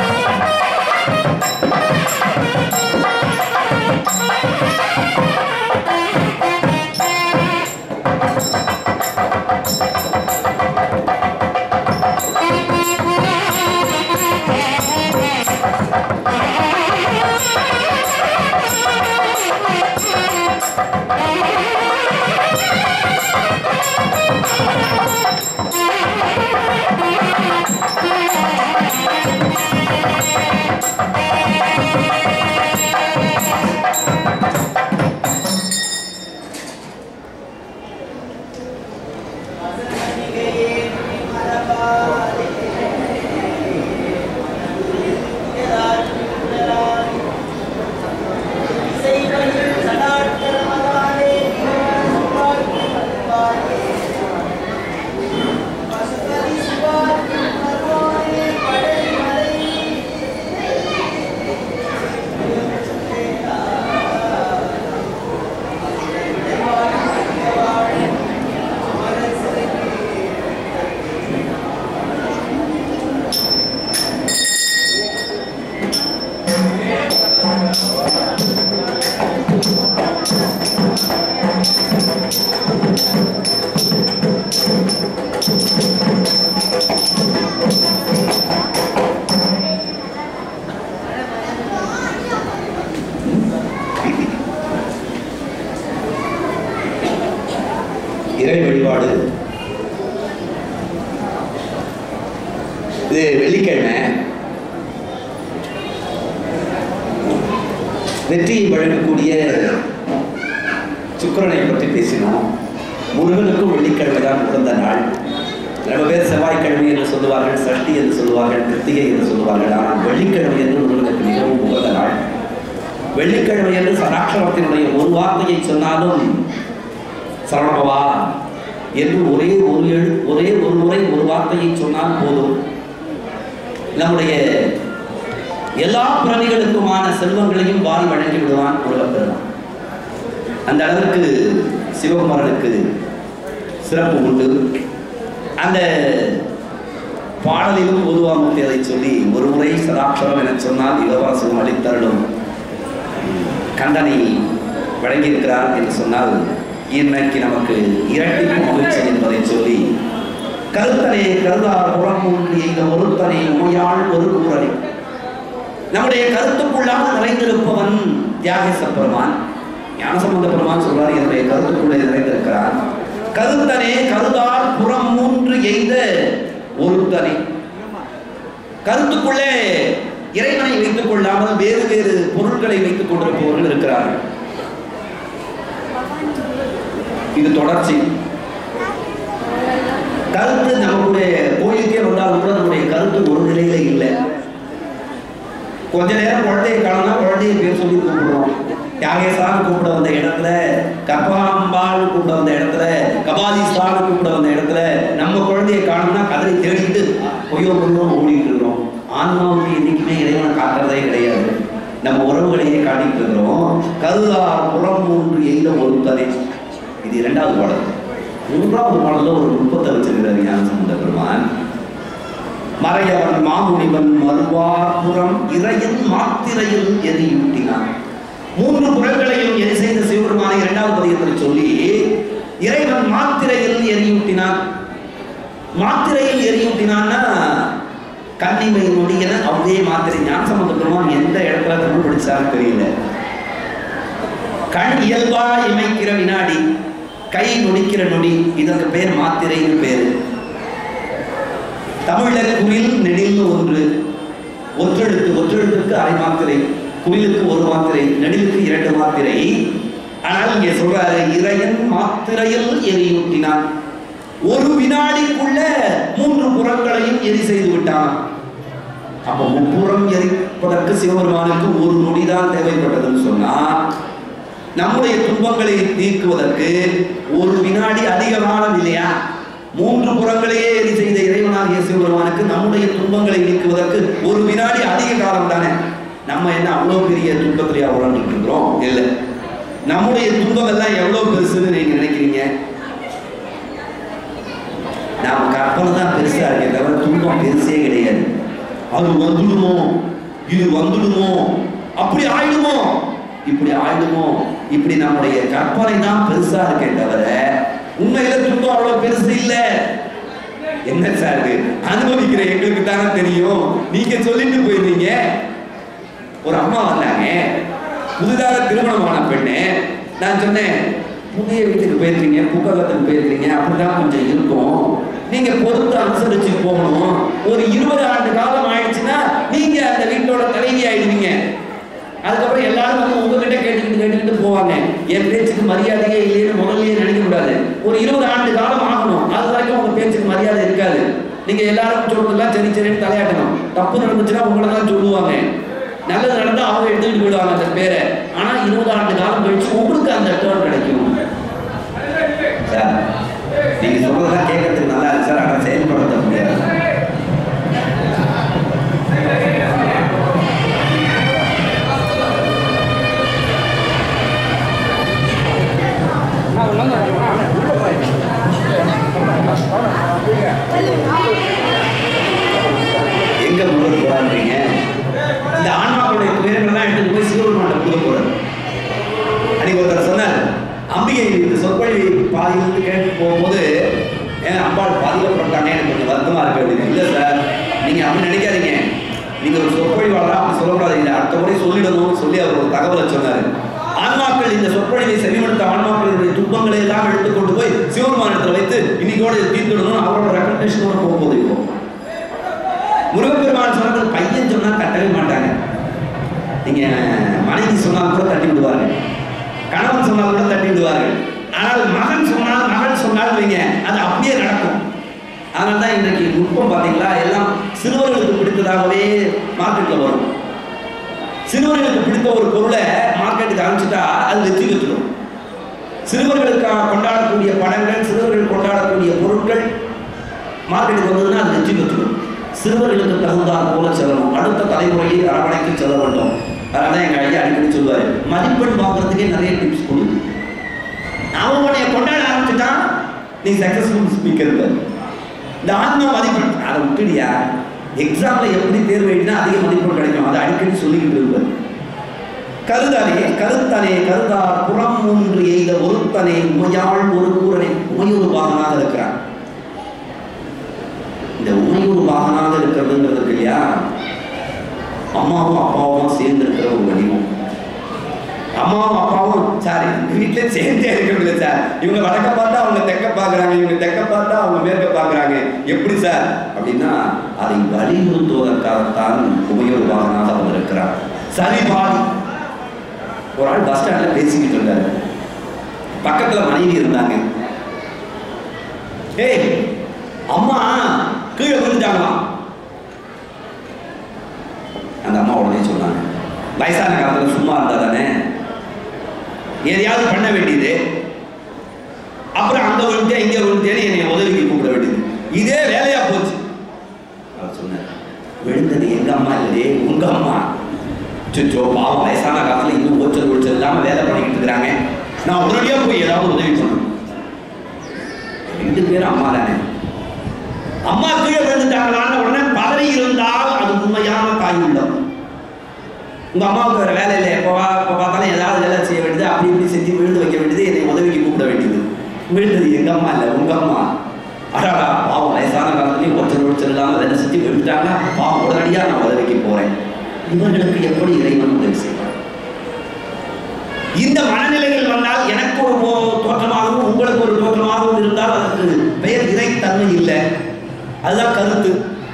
இறை வழிபாடு இது வெள்ளிக்கிழமை வெற்றியை வழங்கக்கூடிய சுக்கிரனை பற்றி பேசினோம் முருகனுக்கும் வெள்ளிக்கிழமை தான் உகந்த நாள் ரொம்ப பேர் செவ்வாய்க்கிழமை என்று சொல்லுவார்கள் சஷ்டி என்று சொல்லுவார்கள் கிருத்திகை என்று சொல்லுவார்கள் ஆனால் வெள்ளிக்கிழமை என்று முருகனுக்கு மிகவும் உகந்த நாள் வெள்ளிக்கிழமை என்று சராட்சரத்தினுடைய ஒரு வார்த்தையை சொன்னாலும் சரணபவா என்று ஒரே ஒரு எழு ஒரே ஒரு முறை ஒரு வார்த்தையை சொன்னால் போதும் நம்முடைய எல்லா பிறவிகளுக்குமான செல்வங்களையும் வாரி வழங்கி விடுவான் முருகப்பெருமான் அந்த அளவுக்கு சிவகுமாரனுக்கு சிறப்பு உண்டு அந்த பாடலிலும் பொதுவாமூர்த்தி அதை சொல்லி ஒரு முறை சதாட்சரம் என சொன்னால் இலவாசம் அளித்தருளும் கண்டனை வழங்கியிருக்கிறார் என்று சொன்னால் இன்னைக்கு நமக்கு இரட்டிப்பு மகிழ்ச்சி என்பதை சொல்லி கருத்தனை கருதார் புறமூன்றி இந்த ஒருத்தனை நோயாள் ஒரு கூறனை நம்முடைய கருத்துக்குள்ளாக நிறைந்திருப்பவன் தியாகேச பெருமான் ஞானசம்பந்த பெருமான் சொல்றார் என்னுடைய கருத்துக்குள்ளே நிறைந்திருக்கிறான் கருத்தனே கருதால் புறம் மூன்று எய்த ஒருத்தனை கருத்துக்குள்ளே இறைவனை வைத்துக் கொள்ளாமல் வேறு வேறு பொருட்களை வைத்துக் கொண்டிருப்பவர்கள் இருக்கிறார்கள் இது தொடர்ச்சி கருத்து நம்முடைய கோயிலுக்கே வந்தாலும் கூட நம்முடைய கருத்து ஒரு நிலையில இல்லை கொஞ்ச நேரம் குழந்தையை காணனா குழந்தைய பேர் சொல்லி கூப்பிடுவோம் தியாகேசான்னு கூப்பிட வந்த இடத்துல கபாம்பான்னு கூப்பிட வந்த இடத்துல கபாலிஸ்தான்னு கூப்பிட வந்த இடத்துல நம்ம குழந்தையை காணோம்னா கதறி தேடிட்டு பொய்யோ பொய்யோ ஓடிட்டு இருக்கிறோம் ஆன்மாவுக்கு என்னைக்குமே இறைவனை காட்டுறதே கிடையாது நம்ம உறவுகளையே காட்டிட்டு இருக்கிறோம் கருதா புறம் மூன்று எய்த ஒருத்தனை இது இரண்டாவது பாடல் மூன்றாவது பாடல்ல ஒரு நுட்பத்தை வச்சிருக்கிறார் ஞானசம்பந்த பெருமான் மறையவன் மாமுனிவன் மறுவாபுறம் இறையன் மாத்திரையில் எரியூட்டினான் மூன்று புறங்களையும் எரி செய்த சிவபெருமானை இரண்டாவது பதியத்தில் சொல்லி இறைவன் மாத்திரையில் எரியூட்டினான் மாத்திரையில் எரியூட்டினான்னா கன்னிமை நொடியன அவ்வே மாத்திரை ஞானசம்பந்த பெருமான் எந்த இடத்துல தமிழ் படிச்சாரு தெரியல கண் இயல்பா இமைக்கிற வினாடி கை நொடிக்கிற நொடி இதற்கு பேர் மாத்திரைன்னு பேரு தமிழ்ல குரில் நெடில்னு ஒன்று ஒற்றெழுத்து ஒற்றெழுத்துக்கு அரை மாத்திரை குரிலுக்கு ஒரு மாத்திரை நெடிலுக்கு இரண்டு மாத்திரை ஆனால் இங்கே சொல்றாரு இறையன் மாத்திரையில் எரியூட்டினான் ஒரு வினாடிக்குள்ள மூன்று புறங்களையும் எரி செய்து விட்டான் அப்ப முப்புறம் எரிப்பதற்கு சிவபெருமானுக்கு ஒரு நொடிதான் தேவைப்பட்டதுன்னு சொன்னா நம்முடைய துன்பங்களை நீக்குவதற்கு ஒரு வினாடி அதிக காலம் இல்லையா மூன்று புறங்களையே எரி செய்த இறைவனாகிய சிவபெருமானுக்கு நம்முடைய துன்பங்களை நீக்குவதற்கு ஒரு வினாடி அதிக காலம் தானே நம்ம என்ன அவ்வளவு பெரிய துன்பத்திலேயே உறங்கிட்டு இருக்கிறோம் இல்லை நம்முடைய துன்பம் எல்லாம் எவ்வளவு பெருசுன்னு நீங்க நினைக்கிறீங்க நாம கற்பனை தான் பெருசா இருக்கே தவிர துன்பம் பெருசே கிடையாது அது வந்துடுமோ இது வந்துடுமோ அப்படி ஆயிடுமோ இப்படி ஆயிடுமோ இப்படி நம்முடைய கற்பனை தான் பெருசா இருக்கே தவிர உண்மையில துன்பம் அவ்வளவு பெருசு இல்ல என்ன சார் இது அனுபவிக்கிற எங்களுக்கு தானே தெரியும் நீங்க சொல்லிட்டு போயிருந்தீங்க ஒரு அம்மா வந்தாங்க புதிதாக திருமணமான பெண்ணு நான் சொன்னேன் புதிய வீட்டுக்கு போயிருக்கீங்க புக்ககத்துக்கு போயிருக்கீங்க அப்படிதான் கொஞ்சம் இருக்கும் நீங்க பொறுத்து அனுசரிச்சு போகணும் ஒரு இருபது ஆண்டு காலம் ஆயிடுச்சுன்னா நீங்க அந்த வீட்டோட தலைவி ஆயிடுவீங்க அதுக்கப்புறம் எல்லாரும் வந்து உங்ககிட்ட கேட்டுக்கிட்டு கேட்டுக்கிட்டு போவாங்க என் பேச்சுக்கு மரியாதையே இல்லைன்னு முதல்லயே நினைக்க கூடாது ஒரு இருபது ஆண்டு காலம் ஆகணும் அது வரைக்கும் உங்க பேச்சுக்கு மரியாதை இருக்காது நீங்க எல்லாரும் சொல்றதெல்லாம் சரி சரின்னு தலையாட்டணும் தப்பு நடந்துச்சுன்னா உங்களை தான் சொல்லுவாங்க நல்லது நடந்தா அவங்க எடுத்துக்கிட்டு போயிடுவாங்க அந்த பேரை ஆனா இருபது ஆண்டு காலம் கழிச்சு உங்களுக்கு அந்த டேர்ன் கிடைக்கும் சார் நீங்க சொல்றதெல்லாம் கேட்கறதுக்கு நல்லா இருக்கு சார் ஆனா செயல்படுத்த முடியாது எங்க முருகர் போறான்றீங்க இந்த ஆன்மாக்களுடைய துயரங்கள்லாம் எடுத்து போய் சிவபெருமான் கொடுக்க போறாரு அன்னைக்கு ஒருத்தர் சொன்னார் அம்பிகை இந்த சொற்பொழிவை பாதியிலிருந்து கேட்டு போகும்போது ஏன் அம்பாள் பாதிக்கப்பட்டானே எனக்கு கொஞ்சம் வருத்தமா இருக்கு அப்படின்னு இல்லை சார் நீங்க அப்படி நினைக்காதீங்க நீங்க ஒரு சொற்பொழிவாளரா அப்படி சொல்லக்கூடாது இல்லை அடுத்த முறை சொல்லிடணும்னு சொல்லி அவர் ஒரு தகவலை சொன்னாரு ஆன்மாக்கள் இந்த சொற்பொழிவை செவிமடுத்த ஆன்மாக்களுடைய துன்பங்களை எல்லாம் எடுத்துக்கொண்டு போய் சிவபெருமானத்தில் வைத்து இன்னைக்கோட இதை தீர்த்துடணும் அவரோட ரெக்கமெண்டேஷனோட போகும்போது இப்போ முருகப்பெருமான் சொன்னது பையன் சொன்னா தட்டவே மாட்டாங்க நீங்க மனைவி சொன்னால் கூட தட்டி விடுவார்கள் கணவன் சொன்னால் கூட தட்டி விடுவார்கள் ஆனால் மகன் சொன்னால் மகள் சொன்னால் வைங்க அது அப்படியே நடக்கும் அதனால தான் இன்றைக்கு நுட்பம் பார்த்தீங்களா எல்லாம் சிறுவர்களுக்கு பிடித்ததாகவே மார்க்கெட்டில் வரும் சிறுவர்களுக்கு பிடித்த ஒரு பொருளை மார்க்கெட்டுக்கு அனுப்பிச்சிட்டா அது வெற்றி பெற்றுடும் சிறுவர்களுக்காக கொண்டாடக்கூடிய படங்கள் சிறுவர்கள் கொண்டாடக்கூடிய பொருட்கள் மார்க்கெட்டுக்கு வந்ததுன்னா அது வெற்றி பெற்றுடும் சிறுவர்களுக்கு தகுந்தால் போல செல்லணும் அடுத்த தலைமுறையை அரவணைத்து செல்ல வேண்டும் அதனால தான் எங்கள் ஐயா அடிக்கடி சொல்லுவார் மதிப்பெண் வாங்குறதுக்கே நிறைய டிப்ஸ் கொடு அவன் உன்னைய கொண்டாட ஆரம்பிச்சுட்டான் நீ சக்சஸ்ஃபுல் ஸ்பீக்கர் இந்த ஆத்மா மதிப்பெண் அதை விட்டுடியா எக்ஸாம்ல எப்படி தேர்வு எழுதினா அதிக மதிப்பெண் கிடைக்கும் அதை அடிக்கடி சொல்லிக்கிட்டு இருப்பார் கருதானே கருத்தனே கருதார் புறம் ஒன்று எய்த ஒருத்தனை உமையாள் ஒரு கூறனை உமையொரு பாகனாக இருக்கிறான் இந்த உமையூர் வாகனாக இருக்கிறதுங்கிறது இருக்கு இல்லையா அம்மாவும் அப்பாவும் சேர்ந்து இருக்கிற ஒரு வடிவம் அம்மாவும் அப்பாவும் சார் வீட்டுல சேர்ந்தே இருக்கிறது சார் இவங்க வடக்க பார்த்தா அவங்க தெக்க பாக்குறாங்க இவங்க தெக்க பார்த்தா அவங்க மேற்க பாக்குறாங்க எப்படி சார் அப்படின்னா அதை வலியுறுத்துவதற்காகத்தான் உமையூர் வாகனாக அவங்க இருக்கிறார் சரி பாதி ஒரு ஆள் பஸ் ஸ்டாண்ட்ல பேசிக்கிட்டு இருந்தாரு பக்கத்துல மனைவி இருந்தாங்க ஏய் அம்மா கீழே விழுந்துட்டாங்களாம் அந்த அம்மா உடனே சொன்னாங்க வயசான காலத்துல சும்மா இருந்தா தானே எதையாவது பண்ண வேண்டியது அப்புறம் அங்க விழுந்தே இங்க விழுந்தேன்னு என்னை உதவிக்கு கூப்பிட வேண்டியது இதே வேலையா போச்சு அவர் சொன்னார் விழுந்தது எங்க அம்மா இல்லையே உங்க அம்மா சுச்சோ பாவம் வயசான காலத்துல இன்னும் ஓச்சல் ஓச்சல் இல்லாம வேலை பண்ணிக்கிட்டு இருக்கிறாங்க நான் உடனடியா போய் ஏதாவது உதவி பண்ணணும் ரெண்டு பேரும் அம்மா தானே அம்மா கீழே விழுந்துட்டாங்களான்னு உடனே பதவி இருந்தால் அது உண்மையான தாய் உள்ளம் உங்க அம்மாவுக்கு வேற வேலை இல்லை எப்போ எப்போ பார்த்தாலும் ஏதாவது வேலை செய்ய வேண்டியது அப்படி இப்படி செஞ்சு விழுந்து வைக்க வேண்டியது என்னை உதவிக்கு கூப்பிட வேண்டியது விழுந்தது எங்க அம்மா இல்லை உங்க அம்மா அடாடா பாவம் வயசான காலத்துலயும் ஒருத்தர் ஒருத்தர் இல்லாமல் வேலை செஞ்சு விழுந்துட்டாங்க பாவம் உடனடியாக நான் உதவிக்கு போறேன் இவர்களுக்கு எப்படி இறைவன் உதவி செய்வார் இந்த மனநிலைகள் வந்தால் எனக்கு ஒரு போ- தோற்றமாகவும் உங்களுக்கு ஒரு தோற்றமாகவும் இருந்தால் அதற்கு பெயர் இறைத்தன்மை இல்லை அதுதான் கருத்து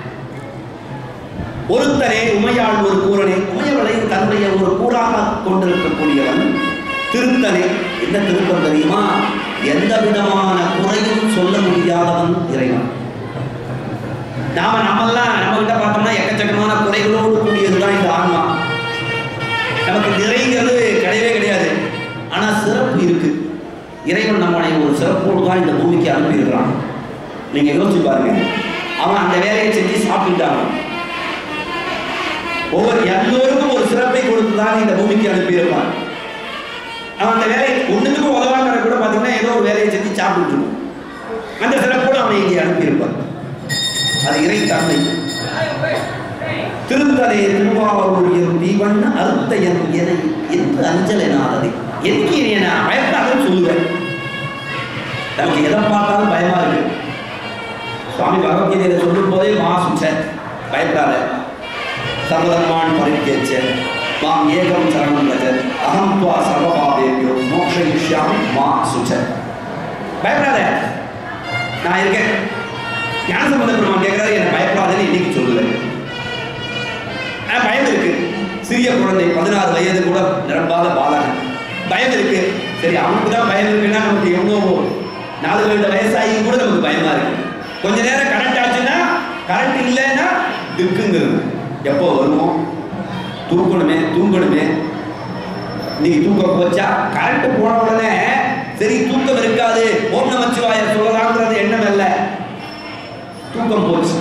ஒருத்தரே உமையாள் ஒரு கூறனே உமையவளை தன்னுடைய ஒரு கூறாக கொண்டிருக்கக்கூடியவன் திருத்தனே என்ன திருத்தம் தெரியுமா எந்த விதமான குறையும் சொல்ல முடியாதவன் இறைவன் நாம நம்மெல்லாம் நம்ம கிட்ட பார்த்தோம்னா எக்கச்சக்கமான குறைகளோடு கூடியதுதான் இந்த ஆன்மா நமக்கு நிறைங்கிறது கிடையவே கிடையாது ஆனா சிறப்பு இருக்கு இறைவன் நம்மளை ஒரு சிறப்போடு தான் இந்த பூமிக்கு அனுப்பியிருக்கிறான் நீங்க யோசிச்சு பாருங்க அவன் அந்த வேலையை செஞ்சு சாப்பிட்டான் ஒவ்வொரு எல்லோருக்கும் ஒரு சிறப்பை கொடுத்து தான் இந்த பூமிக்கு அனுப்பியிருப்பான் அவன் அந்த வேலையை ஒண்ணுக்கும் உதவாங்கிற கூட பார்த்தீங்கன்னா ஏதோ ஒரு வேலையை செஞ்சு சாப்பிட்டு இருக்கும் அந்த சிறப்போடு அவனை இங்கே அனுப்பியிருப்பான் அது இறைத்தன்மை திருத்தலே திருவாரூரியம் தீவன் அறுத்தையன் என என்று அஞ்சல் எனாதது எதுக்கு இனி நான் பயப்படாதுன்னு சொல்லுவேன் நமக்கு எதை பார்த்தாலும் பயமா இருக்கு சுவாமி பகவத்கீதையில சொல்லும் போதே மா சுச்ச பயப்படாத சர்வதர்மான் பரித்தேச்ச மாம் ஏகம் சரணம் ரஜ அகம் துவா சர்வபாவேபியோ மோக்ஷயிஷ்யாமி மா சுச்ச பயப்படாத நான் இருக்கேன் ஞான சம்பந்த பெருமான் கேட்கிறாரு என்ன பயப்படாதன்னு இன்னைக்கு சொல்லல ஆனா பயம் இருக்கு சிறிய குழந்தை பதினாறு வயது கூட நிரம்பாத பாலகன் பயம் இருக்கு சரி அவனுக்கு தான் பயம் இருக்குன்னா நமக்கு எவ்வளோ நாலு ரெண்டு வயசாகி கூட நமக்கு பயமா இருக்கு கொஞ்ச நேரம் கரண்ட் ஆச்சுன்னா கரண்ட் இல்லைன்னா திக்குங்கிறது எப்போ வருவோம் தூக்கணுமே தூங்கணுமே நீங்க தூக்க போச்சா கரண்ட் போன உடனே சரி தூக்கம் இருக்காது ஓம் நமச்சிவாய சொல்லலாம்ன்றது எண்ணம் இல்லை தூக்கம் போச்சு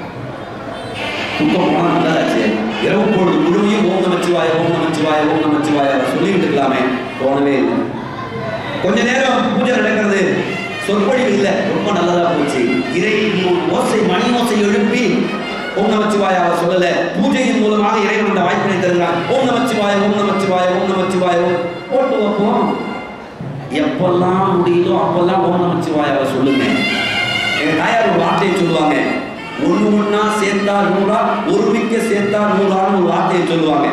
தூக்கம் போனா நல்லதாச்சு இரவு பொழுது முழுமையும் ஓம் நமச்சிவாய ஓம் நமச்சிவாய ஓம் நமச்சிவாய சொல்லிட்டு இருக்கலாமே போனவே இல்லை கொஞ்ச நேரம் பூஜை நடக்கிறது சொற்பொழிவு இல்லை ரொம்ப நல்லதா போச்சு இறை ஓசை மணி ஓசை எழுப்பி ஓம் நமச்சிவாய அவர் சொல்லல பூஜையின் மூலமாக இறைவன் அந்த வாய்ப்பினை தருகிறான் ஓம் நமச்சிவாய ஓம் நமச்சிவாய ஓம் நமச்சிவாய ஓம் போட்டு வைப்போம் எப்பெல்லாம் முடியுதோ அப்பெல்லாம் ஓம் நமச்சிவாய அவர் சொல்லுங்க எங்க தாயார் ஒரு வார்த்தையை சொல்லுவாங்க ஒண்ணு ஒண்ணா சேர்த்தா நூறா ஒருமிக்க சேர்த்தா நூறான்னு ஒரு வார்த்தையை சொல்லுவாங்க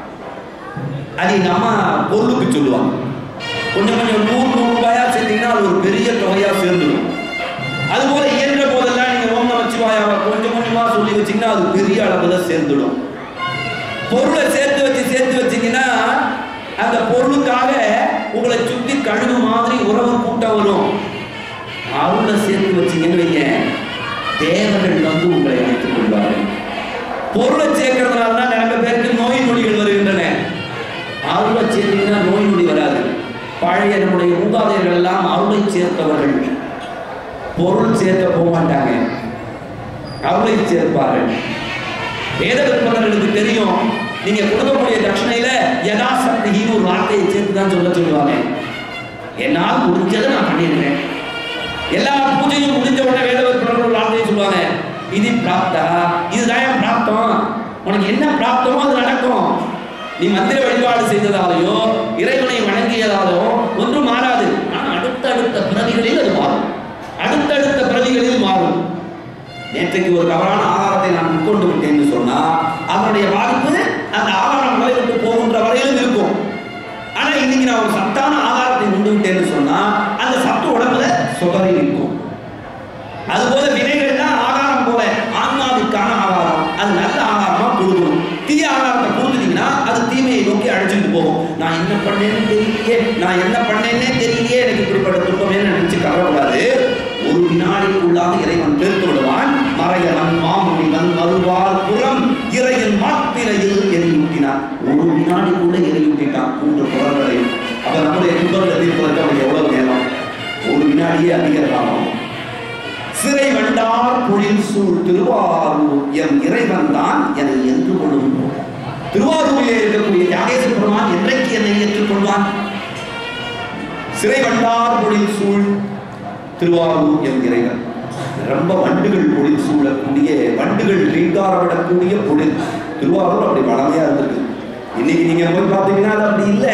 அது எங்க அம்மா பொருளுக்கு சொல்லுவாங்க கொஞ்சம் கொஞ்சம் நூறு நூறு ரூபாயா சேர்த்தீங்கன்னா அது ஒரு பெரிய தொகையா சேர்ந்துடும் அதுபோல இயன்ற போதெல்லாம் நீங்க ஓம் நமச்சிவாயாவை கொஞ்சம் கொஞ்சமா சொல்லி வச்சீங்கன்னா அது பெரிய அளவுல சேர்ந்துடும் பொருளை சேர்த்து வச்சு சேர்த்து வச்சீங்கன்னா அந்த பொருளுக்காக உங்களை சுத்தி கழுகு மாதிரி உறவு கூட்டம் வரும் அருளை சேர்த்து வச்சீங்கன்னு வைங்க தேவர்கள் வந்து உங்களை அழைத்துக் கொள்வார்கள் பொருளை சேர்க்கறதுனால தான் நிறைய பேருக்கு நோய் நொடிகள் வருகின்றன அருளை சேர்த்தீங்கன்னா நோய் நொடி வராது பழைய நம்முடைய மூதாதையர்கள் எல்லாம் அருளை சேர்த்தவர்கள் பொருள் சேர்க்க போக மாட்டாங்க அருளை சேர்ப்பார்கள் வேத விற்பனர்களுக்கு தெரியும் நீங்க கொடுக்கக்கூடிய தட்சணையில யதாசக்தின்னு ஒரு வார்த்தையை சேர்த்து தான் சொல்ல சொல்லுவாங்க என்னால் முடிஞ்சதை நான் பண்ணிடுறேன் எல்லா பூஜையும் முடிஞ்ச உடனே வேத விற்பனர்கள் ஒரு வார்த்தையை சொல்லுவாங்க இது பிராப்தா இதுதான் என் பிராப்தம் உனக்கு என்ன பிராப்தமோ அது நடக்கும் நீ மந்திர வழிபாடு செய்ததாலேயோ இறைவனை வணங்கியதாலோ ஒன்றும் மாறாது ஆனால் அடுத்தடுத்த பிறவிகளில் அது மாறும் அடுத்தடுத்த பிறவிகளில் மாறும் நேற்றைக்கு ஒரு தவறான ஆதாரத்தை நான் உட்கொண்டு விட்டேன் என்று சொன்னா அதனுடைய பாதிப்பு அந்த ஆதாரம் உங்களை விட்டு போகின்ற வரையிலும் இருக்கும் ஆனா இன்னைக்கு நான் ஒரு சத்தான ஆதாரத்தை உண்டு விட்டேன்னு சொன்னா அந்த சத்து உடம்புல சுகரி நிற்கும் அதுபோல வினைகள் தான் ஆகாரம் போல ஆன்மாவுக்கான ஆகாரம் அது நல்ல ஆகாரமா கொடுக்கணும் தீய ஆகாரத்தை கொடுத்துட்டீங்கன்னா அது தீமையை நோக்கி அழைச்சிட்டு போகும் நான் என்ன பண்ணேன்னு தெரியலையே நான் என்ன பண்ணேன்னே தெரியலையே எனக்கு இப்படிப்பட்ட துன்பமே நினைச்சு கவலைப்படாது ஒரு வினாடிக்குள்ளாக இறைவன் பெருத்து விடுவான் மறையவன் மாமுனிவன் மறுவார் புறம் இறையின் மாத்திரையில் எரியூட்டினான் ஒரு வினாடிக்குள்ள எரியூட்டிட்டான் மூன்று புறங்களை அப்ப நம்முடைய துன்பங்களை தீர்ப்பதற்கு அவனுக்கு எவ்வளவு நேரம் ஒரு வினாடியே அதிக காலம் சிறை வண்டார் பொழில் சூழ் திருவாரூர் என் இறைவன் தான் என்னை என்று கொள்ளும் திருவாரூரிலே இருக்கக்கூடிய தியாகேஸ்வர பெருமான் என்றைக்கு என்னை ஏற்றுக்கொள்வான் சிறை வண்டார் பொழில் சூழ் திருவாரூர் என் இறைவன் ரொம்ப வண்டுகள் பொழில் சூழக்கூடிய வண்டுகள் ரீங்காரமிடக்கூடிய பொழில் திருவாரூர் அப்படி வளமையா இருந்திருக்கு இன்னைக்கு நீங்க போய் பார்த்தீங்கன்னா அது அப்படி இல்லை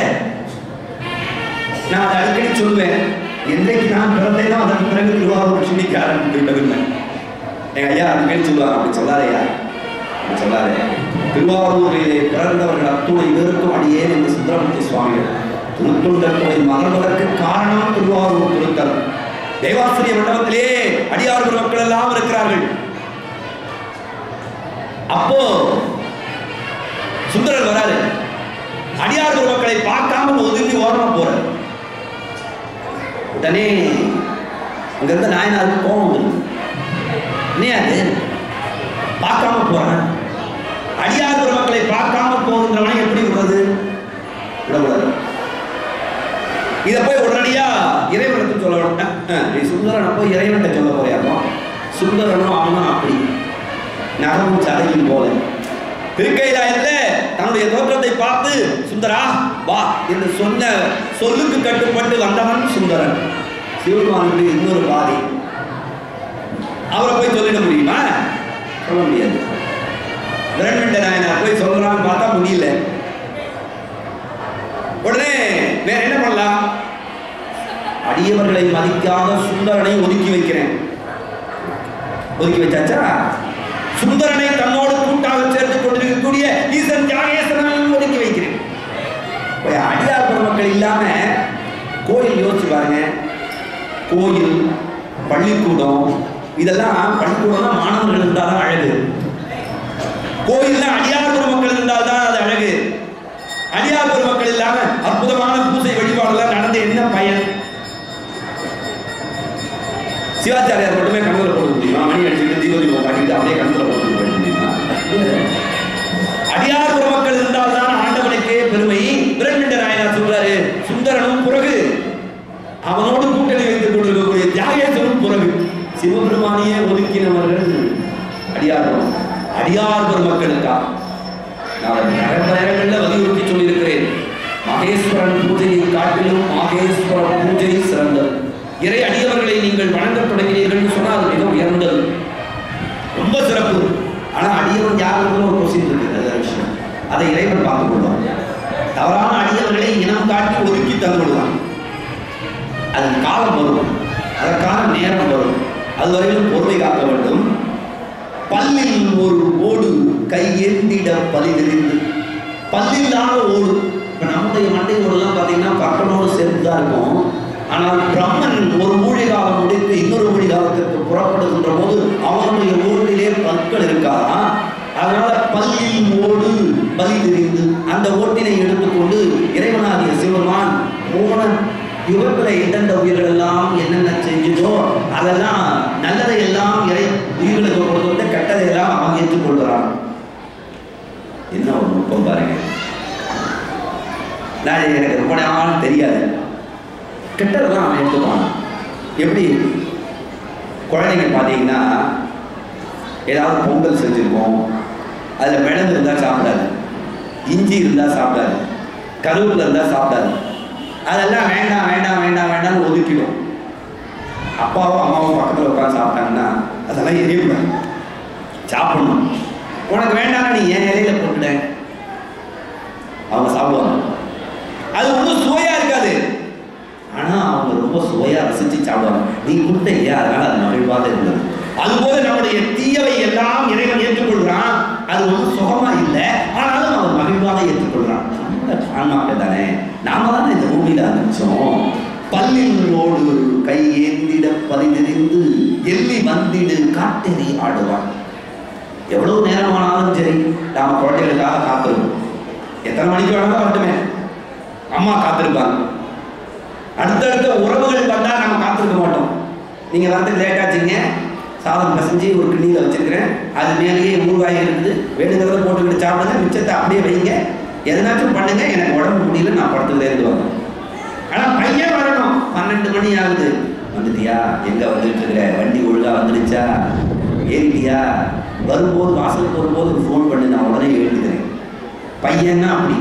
நான் அதை அடிக்கடி சொல்லுவேன் என்றைக்கு நான் பிறந்தேனோ அதன் பிறகு திருவாரூர் சிந்திக்க ஆரம்பித்து விட்டதில்லை எங்க ஐயா அதுக்கு சொல்லுவாங்க அப்படி சொல்லாதையா அப்படி சொல்லாதே திருவாரூரிலே பிறந்தவர்கள் அத்துணை பேருக்கும் அடியேன் என்று சுந்தரமூர்த்தி சுவாமிகள் திருத்தொண்டர்களை மகர்வதற்கு காரணம் திருவாரூர் திருத்தல் தேவாசிரிய மண்டபத்திலே அடியார் மக்கள் எல்லாம் இருக்கிறார்கள் அப்போ சுந்தரர் வராரு அடியார் மக்களை பார்க்காம ஒதுங்கி ஓரமா போறார் உடனே அங்க இருந்த நாயனாருக்கு கோபம் வருது என்ன அது பார்க்காம போறேன் அடியார் மக்களை பார்க்காம போகின்றவன் எப்படி விடுறது விடக்கூடாது இதை போய் உடனடியா இறைவனுக்கு சொல்ல வேண்டாம் அஹ், நீ சுந்தரனை போய் இறைவன்கிட்ட சொல்ல போறியாமோ சுந்தரனும் அவனும் அப்படி நகமும் சதையும் போல திருக்கைலாயத்துல தன்னுடைய தோற்றத்தை பார்த்து சுந்தரா வா என்று சொன்ன சொல்லுக்கு கட்டுப்பட்டு வந்தவன் சுந்தரன் சிவபெருமானுடைய இன்னொரு பாதி அவரை போய் சொல்லிட முடியுமா சொல்ல முடியாது பிரண்மண்ட நாயனார் போய் சொல்றான்னு பார்த்தா முடியல உடனே வேற என்ன பண்ணலாம் அடியவர்களை மதிக்காத சுந்தரனை ஒதுக்கி வைக்கிறேன் ஒதுக்கி வச்சாச்சா சுந்தரனை தன்னோடு கூட்டாக சேர்த்துக் கொண்டிருக்கக்கூடிய ஈசன் தியாகேசனையும் ஒதுக்கி வைக்கிறேன் போய் அடியார் பெருமக்கள் இல்லாம கோயில் யோசிச்சு பாருங்க கோயில் பள்ளிக்கூடம் இதெல்லாம் பள்ளிக்கூடம்னா மாணவர்கள் இருந்தால் தான் அழகு கோயில்ல அடியார் பெருமக்கள் இருந்தால் தான் அது அழகு அடியார் பெருமக்கள் இல்லாம அற்புதமான பூஜை வழிபாடுலாம் நடந்து என்ன பயன் சிவாச்சாரியார் மட்டுமே கண்ணில் போட முடியுமா மணி அடிச்சுட்டு தீபதீபம் பண்ணிட்டு அப்படியே கண்ணில் போட்டு போட முடியுமா அடியார் பெருமக்கள் இருந்தால் தான் ஆண்டவனுக்கே பெருமை பிரண்மண்ட நாயனார் சொல்றாரு சுந்தரனும் பிறகு அவனோடு கூட்டணி வைத்துக் கொண்டிருக்கக்கூடிய தியாகேசனும் பிறகு சிவபெருமானியே ஒதுக்கினவர்கள் அடியார் பெருமக்கள். அடியார் பெருமக்களுக்கா நான் நிறைய நேரங்களில் வலியுறுத்தி சொல்லியிருக்கிறேன் மகேஸ்வரன் பூஜையை காட்டிலும் மகேஸ்வர பூஜை சிறந்தது இறை அடியவர்களை நீங்கள் வணங்கத் தொடங்கினீர்கள் சொன்னால் அது மிக உயர்ந்தது ரொம்ப சிறப்பு ஆனா அடியவன் யாருக்கும் ஒரு கொஸ்டின் இருக்கு நல்ல விஷயம் அதை இறைவன் பார்த்து கொள்வான் தவறான அடியவர்களை இனம் காட்டி ஒதுக்கி தந்துவிடுவான் அதன் காலம் வரும் அதற்கான நேரம் வரும் அதுவரையிலும் பொறுமை காக்க வேண்டும் பல்லில் ஒரு ஓடு கையேந்திட பலிதெறிந்து பல்லில்லாத ஓடு இப்ப நம்முடைய மண்டை ஓடுலாம் பார்த்தீங்கன்னா பக்கனோடு சேர்த்து தான் இருக்கும் ஆனால் பிரம்மன் ஒரு ஊழி காலம் முடித்து இன்னொரு ஊழி காலத்திற்கு புறப்படுகின்ற போது அவனுடைய ஓடிலே பற்கள் இருக்காதான் அதனால பல்லில் ஓடு பலி தெரிந்து அந்த ஓட்டினை எடுத்துக்கொண்டு இறைவனாகிய சிவருமான் போன யுகத்துல எந்தெந்த உயிர்கள் எல்லாம் என்னென்ன செஞ்சதோ அதெல்லாம் நல்லதை எல்லாம் இறை உயிர்களுக்கு கொடுத்து கெட்டதை எல்லாம் அவன் ஏற்றுக்கொள்கிறான் என்ன ஒரு நுட்பம் பாருங்க நான் இது எனக்கு ரொம்ப நாள் தெரியாது கெட்டதெல்லாம் அவன் எடுத்துப்பான் எப்படி குழந்தைங்க பார்த்தீங்கன்னா ஏதாவது பொங்கல் செஞ்சுருக்கோம் அதில் மிளகு இருந்தால் சாப்பிடாது இஞ்சி இருந்தால் சாப்பிடாது கருவேப்பிலை இருந்தால் சாப்பிடாது அதெல்லாம் வேண்டாம் வேண்டாம் வேண்டாம் வேண்டாம்னு ஒதுக்கிடும் அப்பாவும் அம்மாவும் பக்கத்தில் உட்காந்து சாப்பிட்டாங்கன்னா அதெல்லாம் எரியக்கூடாது சாப்பிடணும் உனக்கு வேண்டாம்னா நீ என் இலையில போட்டுட அவங்க சாப்பிடுவாங்க அது ஒன்றும் சுவையா இருக்காது ஆனா அவங்க ரொம்ப சுவையா ரசிச்சு சாப்பிடுவாங்க நீ கொடுத்த இல்லையா அதனால அது மகிழ்வாக இருந்தது அதுபோல நம்முடைய தீயவை எல்லாம் இறைவன் ஏற்றுக்கொள்கிறான் அது ஒன்றும் சுகமா இல்லை ஆனாலும் அவன் மகிழ்வாக ஏற்றுக்கொள்கிறான் நம்ம ஆன்மாக்கள் தானே நாம தானே இந்த பூமியில ஆரம்பிச்சோம் பல்லினோடு கை ஏந்திட பதினெறிந்து எள்ளி வந்திடு காட்டெறி ஆடுவான் எவ்வளவு நேரமானாலும் சரி நாம குழந்தைகளுக்காக காத்திருப்போம் எத்தனை மணிக்கு வேணாலும் வரட்டுமே அம்மா காத்திருப்பாங்க அடுத்தடுத்த உறவுகள் வந்தா நம்ம காத்திருக்க மாட்டோம் நீங்க வந்து லேட் ஆச்சுங்க சாதம் பிசைஞ்சு ஒரு கிண்ணியில் வச்சிருக்கிறேன் அது மேலேயே ஊறுகாய் இருக்குது வேணுங்கிறத போட்டுக்கிட்டு சாப்பிடுங்க மிச்சத்தை அப்படியே வைங்க எதனாச்சும் பண்ணுங்க எனக்கு உடம்பு முடியல நான் படத்துல இருந்து வரேன் ஆனா பையன் வரணும் பன்னெண்டு மணி ஆகுது வந்துட்டியா எங்க வந்துட்டு இருக்கிற வண்டி ஒழுங்கா வந்துடுச்சா ஏறிட்டியா வரும்போது வாசலுக்கு வரும்போது ஃபோன் பண்ணி நான் உடனே எழுதுகிறேன் பையன்னா அப்படி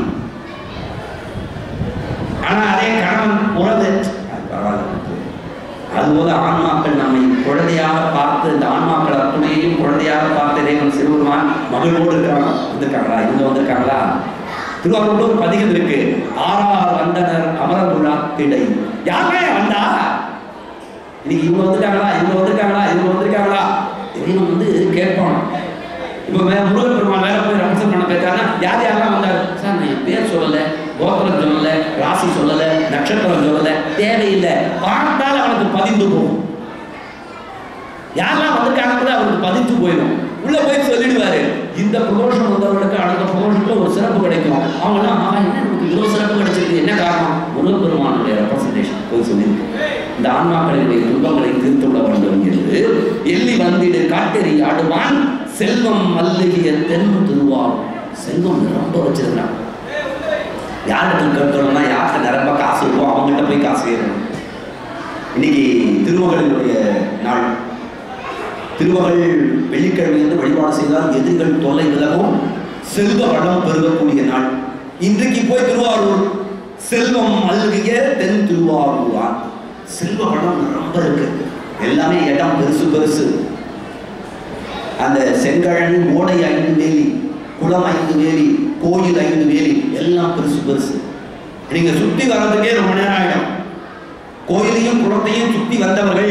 ஆனா அதே கணவன் உறவு அது பரவாயில்ல அதுபோல ஆன்மாக்கள் நம்மை குழந்தையாக பார்த்து இந்த ஆன்மாக்கள் அத்துணையையும் குழந்தையாக பார்த்து இறைவன் சிறுவருமான் மகிழ்வோடு இருக்கிறாங்க வந்திருக்காங்களா இவங்க வந்திருக்காங்களா திருவாரூர்ல ஒரு பதிகம் இருக்கு ஆறார் வந்தனர் அமரகுலா திடை யாருமே வந்தா இன்னைக்கு இவங்க வந்துட்டாங்களா இவங்க வந்திருக்காங்களா இவங்க வந்திருக்காங்களா இறைவன் வந்து கேட்பான் இப்போ வே முருகன் பெருமாள் வேற போய் ரமசன் பண்ண போயிருக்காருன்னா யார் யாரெல்லாம் வந்தாரு சார் நான் என் பேர் சொல்லலை கோத்திரம் சொல்லலை ராசி சொல்லலை நட்சத்திரம் சொல்லலை தேவையில்லை பார்த்தால் அவனுக்கு பதிந்து போகும் யாரெல்லாம் வந்திருக்காங்க கூட அவருக்கு பதிஞ்சு போயிடும் உள்ள போய் சொல்லிடுவாரு இந்த ப்ரொமோஷன் வந்தவர்களுக்கு அடுத்த ப்ரொமோஷன்ல ஒரு சிறப்பு கிடைக்கும் அவங்களாம் ஆமா என்ன நமக்கு இவ்வளவு சிறப்பு கிடைச்சிருக்கு என்ன காரணம் முருகப்பெருமானுடைய ரெப்ரசன்டேஷன் போய் சொல்லியிருக்கு இந்த ஆன்மாக்களுடைய துன்பங்களை தீர்த்து விட வேண்டும் என்று எள்ளி வந்திடு காட்டெறி ஆடுவான் செல்வம் மல்லிகைய தென் திருவார் செல்வம் ரொம்ப வச்சிருக்கிறான் யார்கிட்ட கேட்கணும்னா யார்கிட்ட நிரம்ப காசு இருக்கோ அவங்ககிட்ட போய் காசு கேட்கணும் இன்னைக்கு திருமகளினுடைய நாள் திருமகள் வெள்ளிக்கிழமை வந்து வழிபாடு செய்தால் எதிர்கள் தொல்லை விலகும் செல்வ வளம் பெருகக்கூடிய நாள் இன்றைக்கு போய் திருவாரூர் செல்வம் மல்கிய தென் திருவாரூரா செல்வ வளம் ரொம்ப இருக்கு எல்லாமே இடம் பெருசு பெருசு அந்த செங்கழனி ஓடை ஐந்து வேலி குளம் ஐந்து வேலி கோயில் ஐந்து வேலி எல்லாம் பெருசு பெருசு நீங்க சுத்தி வர்றதுக்கே ரொம்ப நேரம் ஆயிடும் கோயிலையும் குளத்தையும் சுத்தி வந்தவர்கள்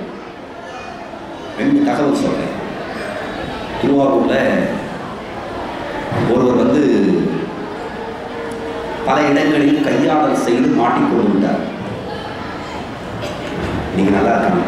ரெண்டு தகவல் சொல்றேன் திருவாரூர்ல ஒருவர் வந்து பல இடங்களில் கையாடல் செய்து மாட்டிக்கொண்டு விட்டார் நீங்க நல்லா இருக்காங்க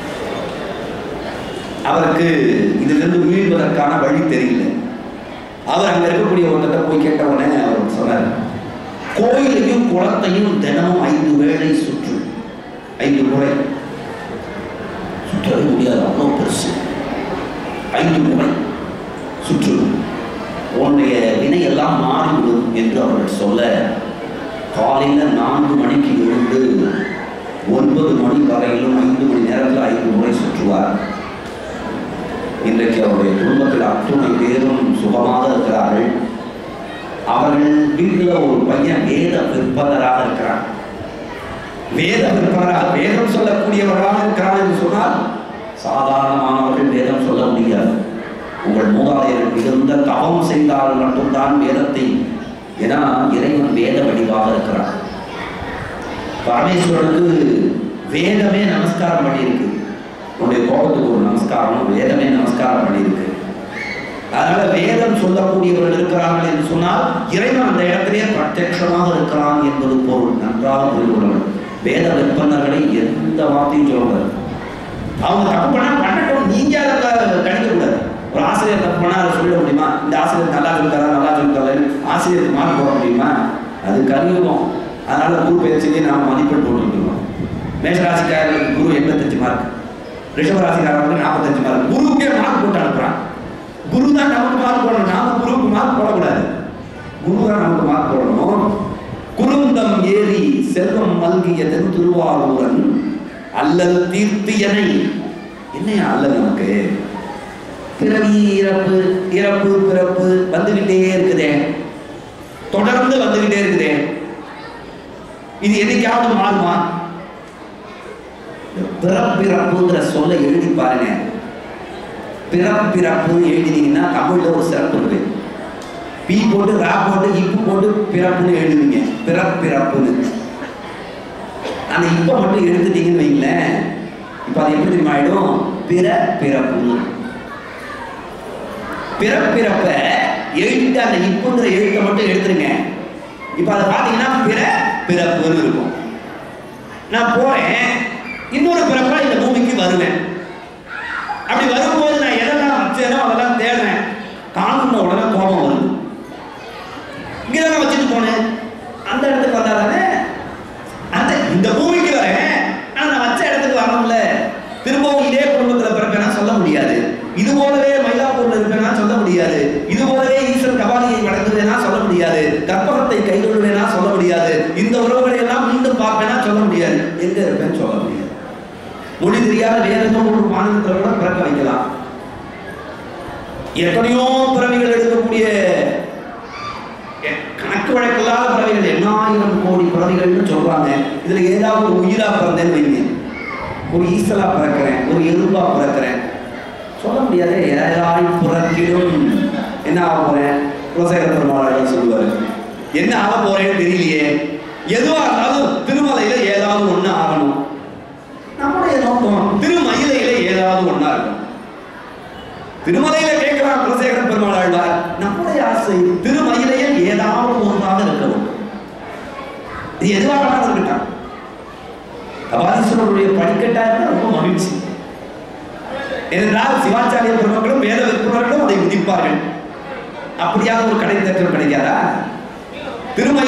அவருக்கு இதிலிருந்து மீள்வதற்கான வழி தெரியல அவர் அங்க இருக்கக்கூடிய ஒருத்தட்ட போய் கேட்ட உடனே அவர் சொன்னார் கோயிலையும் குளத்தையும் தினமும் ஐந்து வேளை சுற்று ஐந்து முறை சுற்றவே முடியாது அவ்வளோ பெருசு ஐந்து முறை சுற்று உன்னுடைய வினை எல்லாம் மாறிவிடும் என்று அவர்கள் சொல்ல காலையில நான்கு மணிக்கு எழுந்து ஒன்பது மணி வரையிலும் ஐந்து மணி நேரத்தில் ஐந்து முறை சுற்றுவார் இன்றைக்கு அவருடைய குடும்பத்தில் அத்துணை பேரும் சுகமாக இருக்கிறார்கள் அவர்கள் வீட்டில் ஒரு பையன் வேத விற்பனராக இருக்கிறான் வேத விற்பனராக வேதம் சொல்லக்கூடியவர்களாக இருக்கிறான் என்று சொன்னால் சாதாரணமானவர்கள் வேதம் சொல்ல முடியாது உங்கள் மூதாதையர்கள் மிகுந்த தவம் செய்தால் மட்டும்தான் வேதத்தை ஏன்னா இறைவன் வேத வடிவாக இருக்கிறான் பரமேஸ்வரனுக்கு வேதமே நமஸ்காரம் பண்ணியிருக்கு உன்னுடைய கோபத்துக்கு ஒரு நமஸ்காரம் வேதமே நமஸ்காரம் பண்ணியிருக்கு அதனால வேதம் சொல்லக்கூடியவர்கள் இருக்கிறார்கள் என்று சொன்னால் இறைவன் அந்த இடத்திலேயே பிரத்யட்சமாக இருக்கிறான் என்பது பொருள் நன்றாக புரிந்து கொள்ளுங்கள் வேத விற்பனர்களை எந்த வார்த்தையும் சொல்லக்கூடாது அவங்க தப்பு பண்ணா பண்ணட்டும் நீங்க அதை கணிக்க கூடாது ஒரு ஆசிரியர் தப்பு பண்ணா அதை சொல்ல முடியுமா இந்த ஆசிரியர் நல்லா சொல்லித்தரா நல்லா சொல்லித்தரேன் ஆசிரியருக்கு மார்க் போட முடியுமா அது கலியுகம் அதனால குரு பயிற்சியிலே நாம் மதிப்பெண் போட்டுருக்கோம் மேஷராசிக்காரர்களுக்கு குரு எண்பத்தஞ்சு மார்க் ரிஷபராசிக்காரர்களுக்கு நாற்பத்தஞ்சு மார்க் குருவுக்கே மார்க் போட்டு அனுப்புறான் குரு தான் நமக்கு மார்க் போடணும் நாம குருவுக்கு மார்க் போடக்கூடாது குரு தான் நமக்கு மார்க் போடணும் குருந்தம் ஏறி செல்வம் மல்கியதன் திருவாரூரன் அல்லல் தீர்த்தியனை என்னையா அல்லல் நமக்கு பிறவி இறப்பு இறப்பு பிறப்பு வந்துகிட்டே இருக்குதே தொடர்ந்து வந்துகிட்டே இருக்குதே இது என்னைக்காவது மாறுமா பிறப்பிறப்புங்கிற சொல்ல எழுதி பாருங்க பிறப்பிறப்புன்னு எழுதினீங்கன்னா தமிழ்ல ஒரு சிறப்பு இருக்கு பி போட்டு ரா போட்டு இப்பு போட்டு பிறப்புன்னு எழுதுவீங்க பிறப்பிறப்புன்னு அந்த இப்ப மட்டும் எடுத்துட்டீங்கன்னு வைங்களேன் இப்ப அது எப்படி தெரியுமா ஆயிடும் பிற பிறப்புன்னு பிறப்பிறப்ப எழுதிட்டு அந்த இப்புங்கிற எழுத்தை மட்டும் எடுத்துருங்க இப்ப அதை பாத்தீங்கன்னா பிற பிறப்புன்னு இருக்கும் நான் போறேன் இன்னொரு பிறப்பா இந்த பூமிக்கு வருவேன் அப்படி வரும்போது நான் எதெல்லாம் வச்சேனோ அதெல்லாம் தேடுறேன் காணுன உடனே கோபம் வருது இங்கே தான் வச்சுட்டு போனேன் அந்த இடத்துக்கு வந்தா தானே அந்த இந்த பூமிக்கு வரேன் ஆனா நான் வச்ச இடத்துக்கு வரணும்ல திரும்பவும் இதே குடும்பத்துல பிறப்பேனா சொல்ல முடியாது இது போலவே மயிலாப்பூர்ல இருப்பேனா சொல்ல முடியாது இது போலவே ஈஸ்வரன் கபாலியை வணங்குவேனா சொல்ல முடியாது கற்பகத்தை கைகொள்வேனா சொல்ல முடியாது இந்த உறவுகளை எல்லாம் மீண்டும் பார்ப்பேனா சொல்ல முடியாது எங்க இருப்பேன்னு சொல்ல முடியாது மொழி தெரியாத வேதமோ ஒரு மாநிலத்தில் கூட பிறக்க வைக்கலாம் எத்தனையோ பிறவிகள் எடுக்கக்கூடிய எ- கணக்கு வழக்கில்லாத பிறவிகள் எண்ணாயிரம் கோடி பிறவிகள்னு சொல்றாங்க இதுல ஏதாவது ஒரு உயிரா பிறந்தேன்னு வைங்க ஒரு ஈசலா பிறக்கிறேன் ஒரு எறும்பா பிறக்கிறேன் சொல்ல முடியாது ஏதாய் பிறக்கிடும் என்ன ஆக போறேன் குலசேகர பெருமாள் சொல்லுவாரு என்ன ஆக போறேன்னு தெரியலையே எதுவா இருந்தாலும் திருமலையில ஏதாவது ஒண்ணு ஆகணும் நம்முடைய நோக்கம் திருமயிலையில ஏதாவது ஒண்ணா இருக்கும் திருமலையில கேட்கிறான் குலசேகர பெருமாள் ஆழ்வார் நம்முடைய ஆசை திருமயிலையில் ஏதாவது ஒன்றாக இருக்கணும் இது எதுவாக வேணாலும் இருக்கட்டும் கபாலீஸ்வரருடைய படிக்கட்டா இருந்தா ரொம்ப மகிழ்ச்சி ஏனென்றால் சிவாச்சாரிய பெருமக்களும் வேத விற்பனர்களும் அதை உதிப்பார்கள் அப்படியாக ஒரு கடை தேற்றம் கிடைக்காதா திருமலை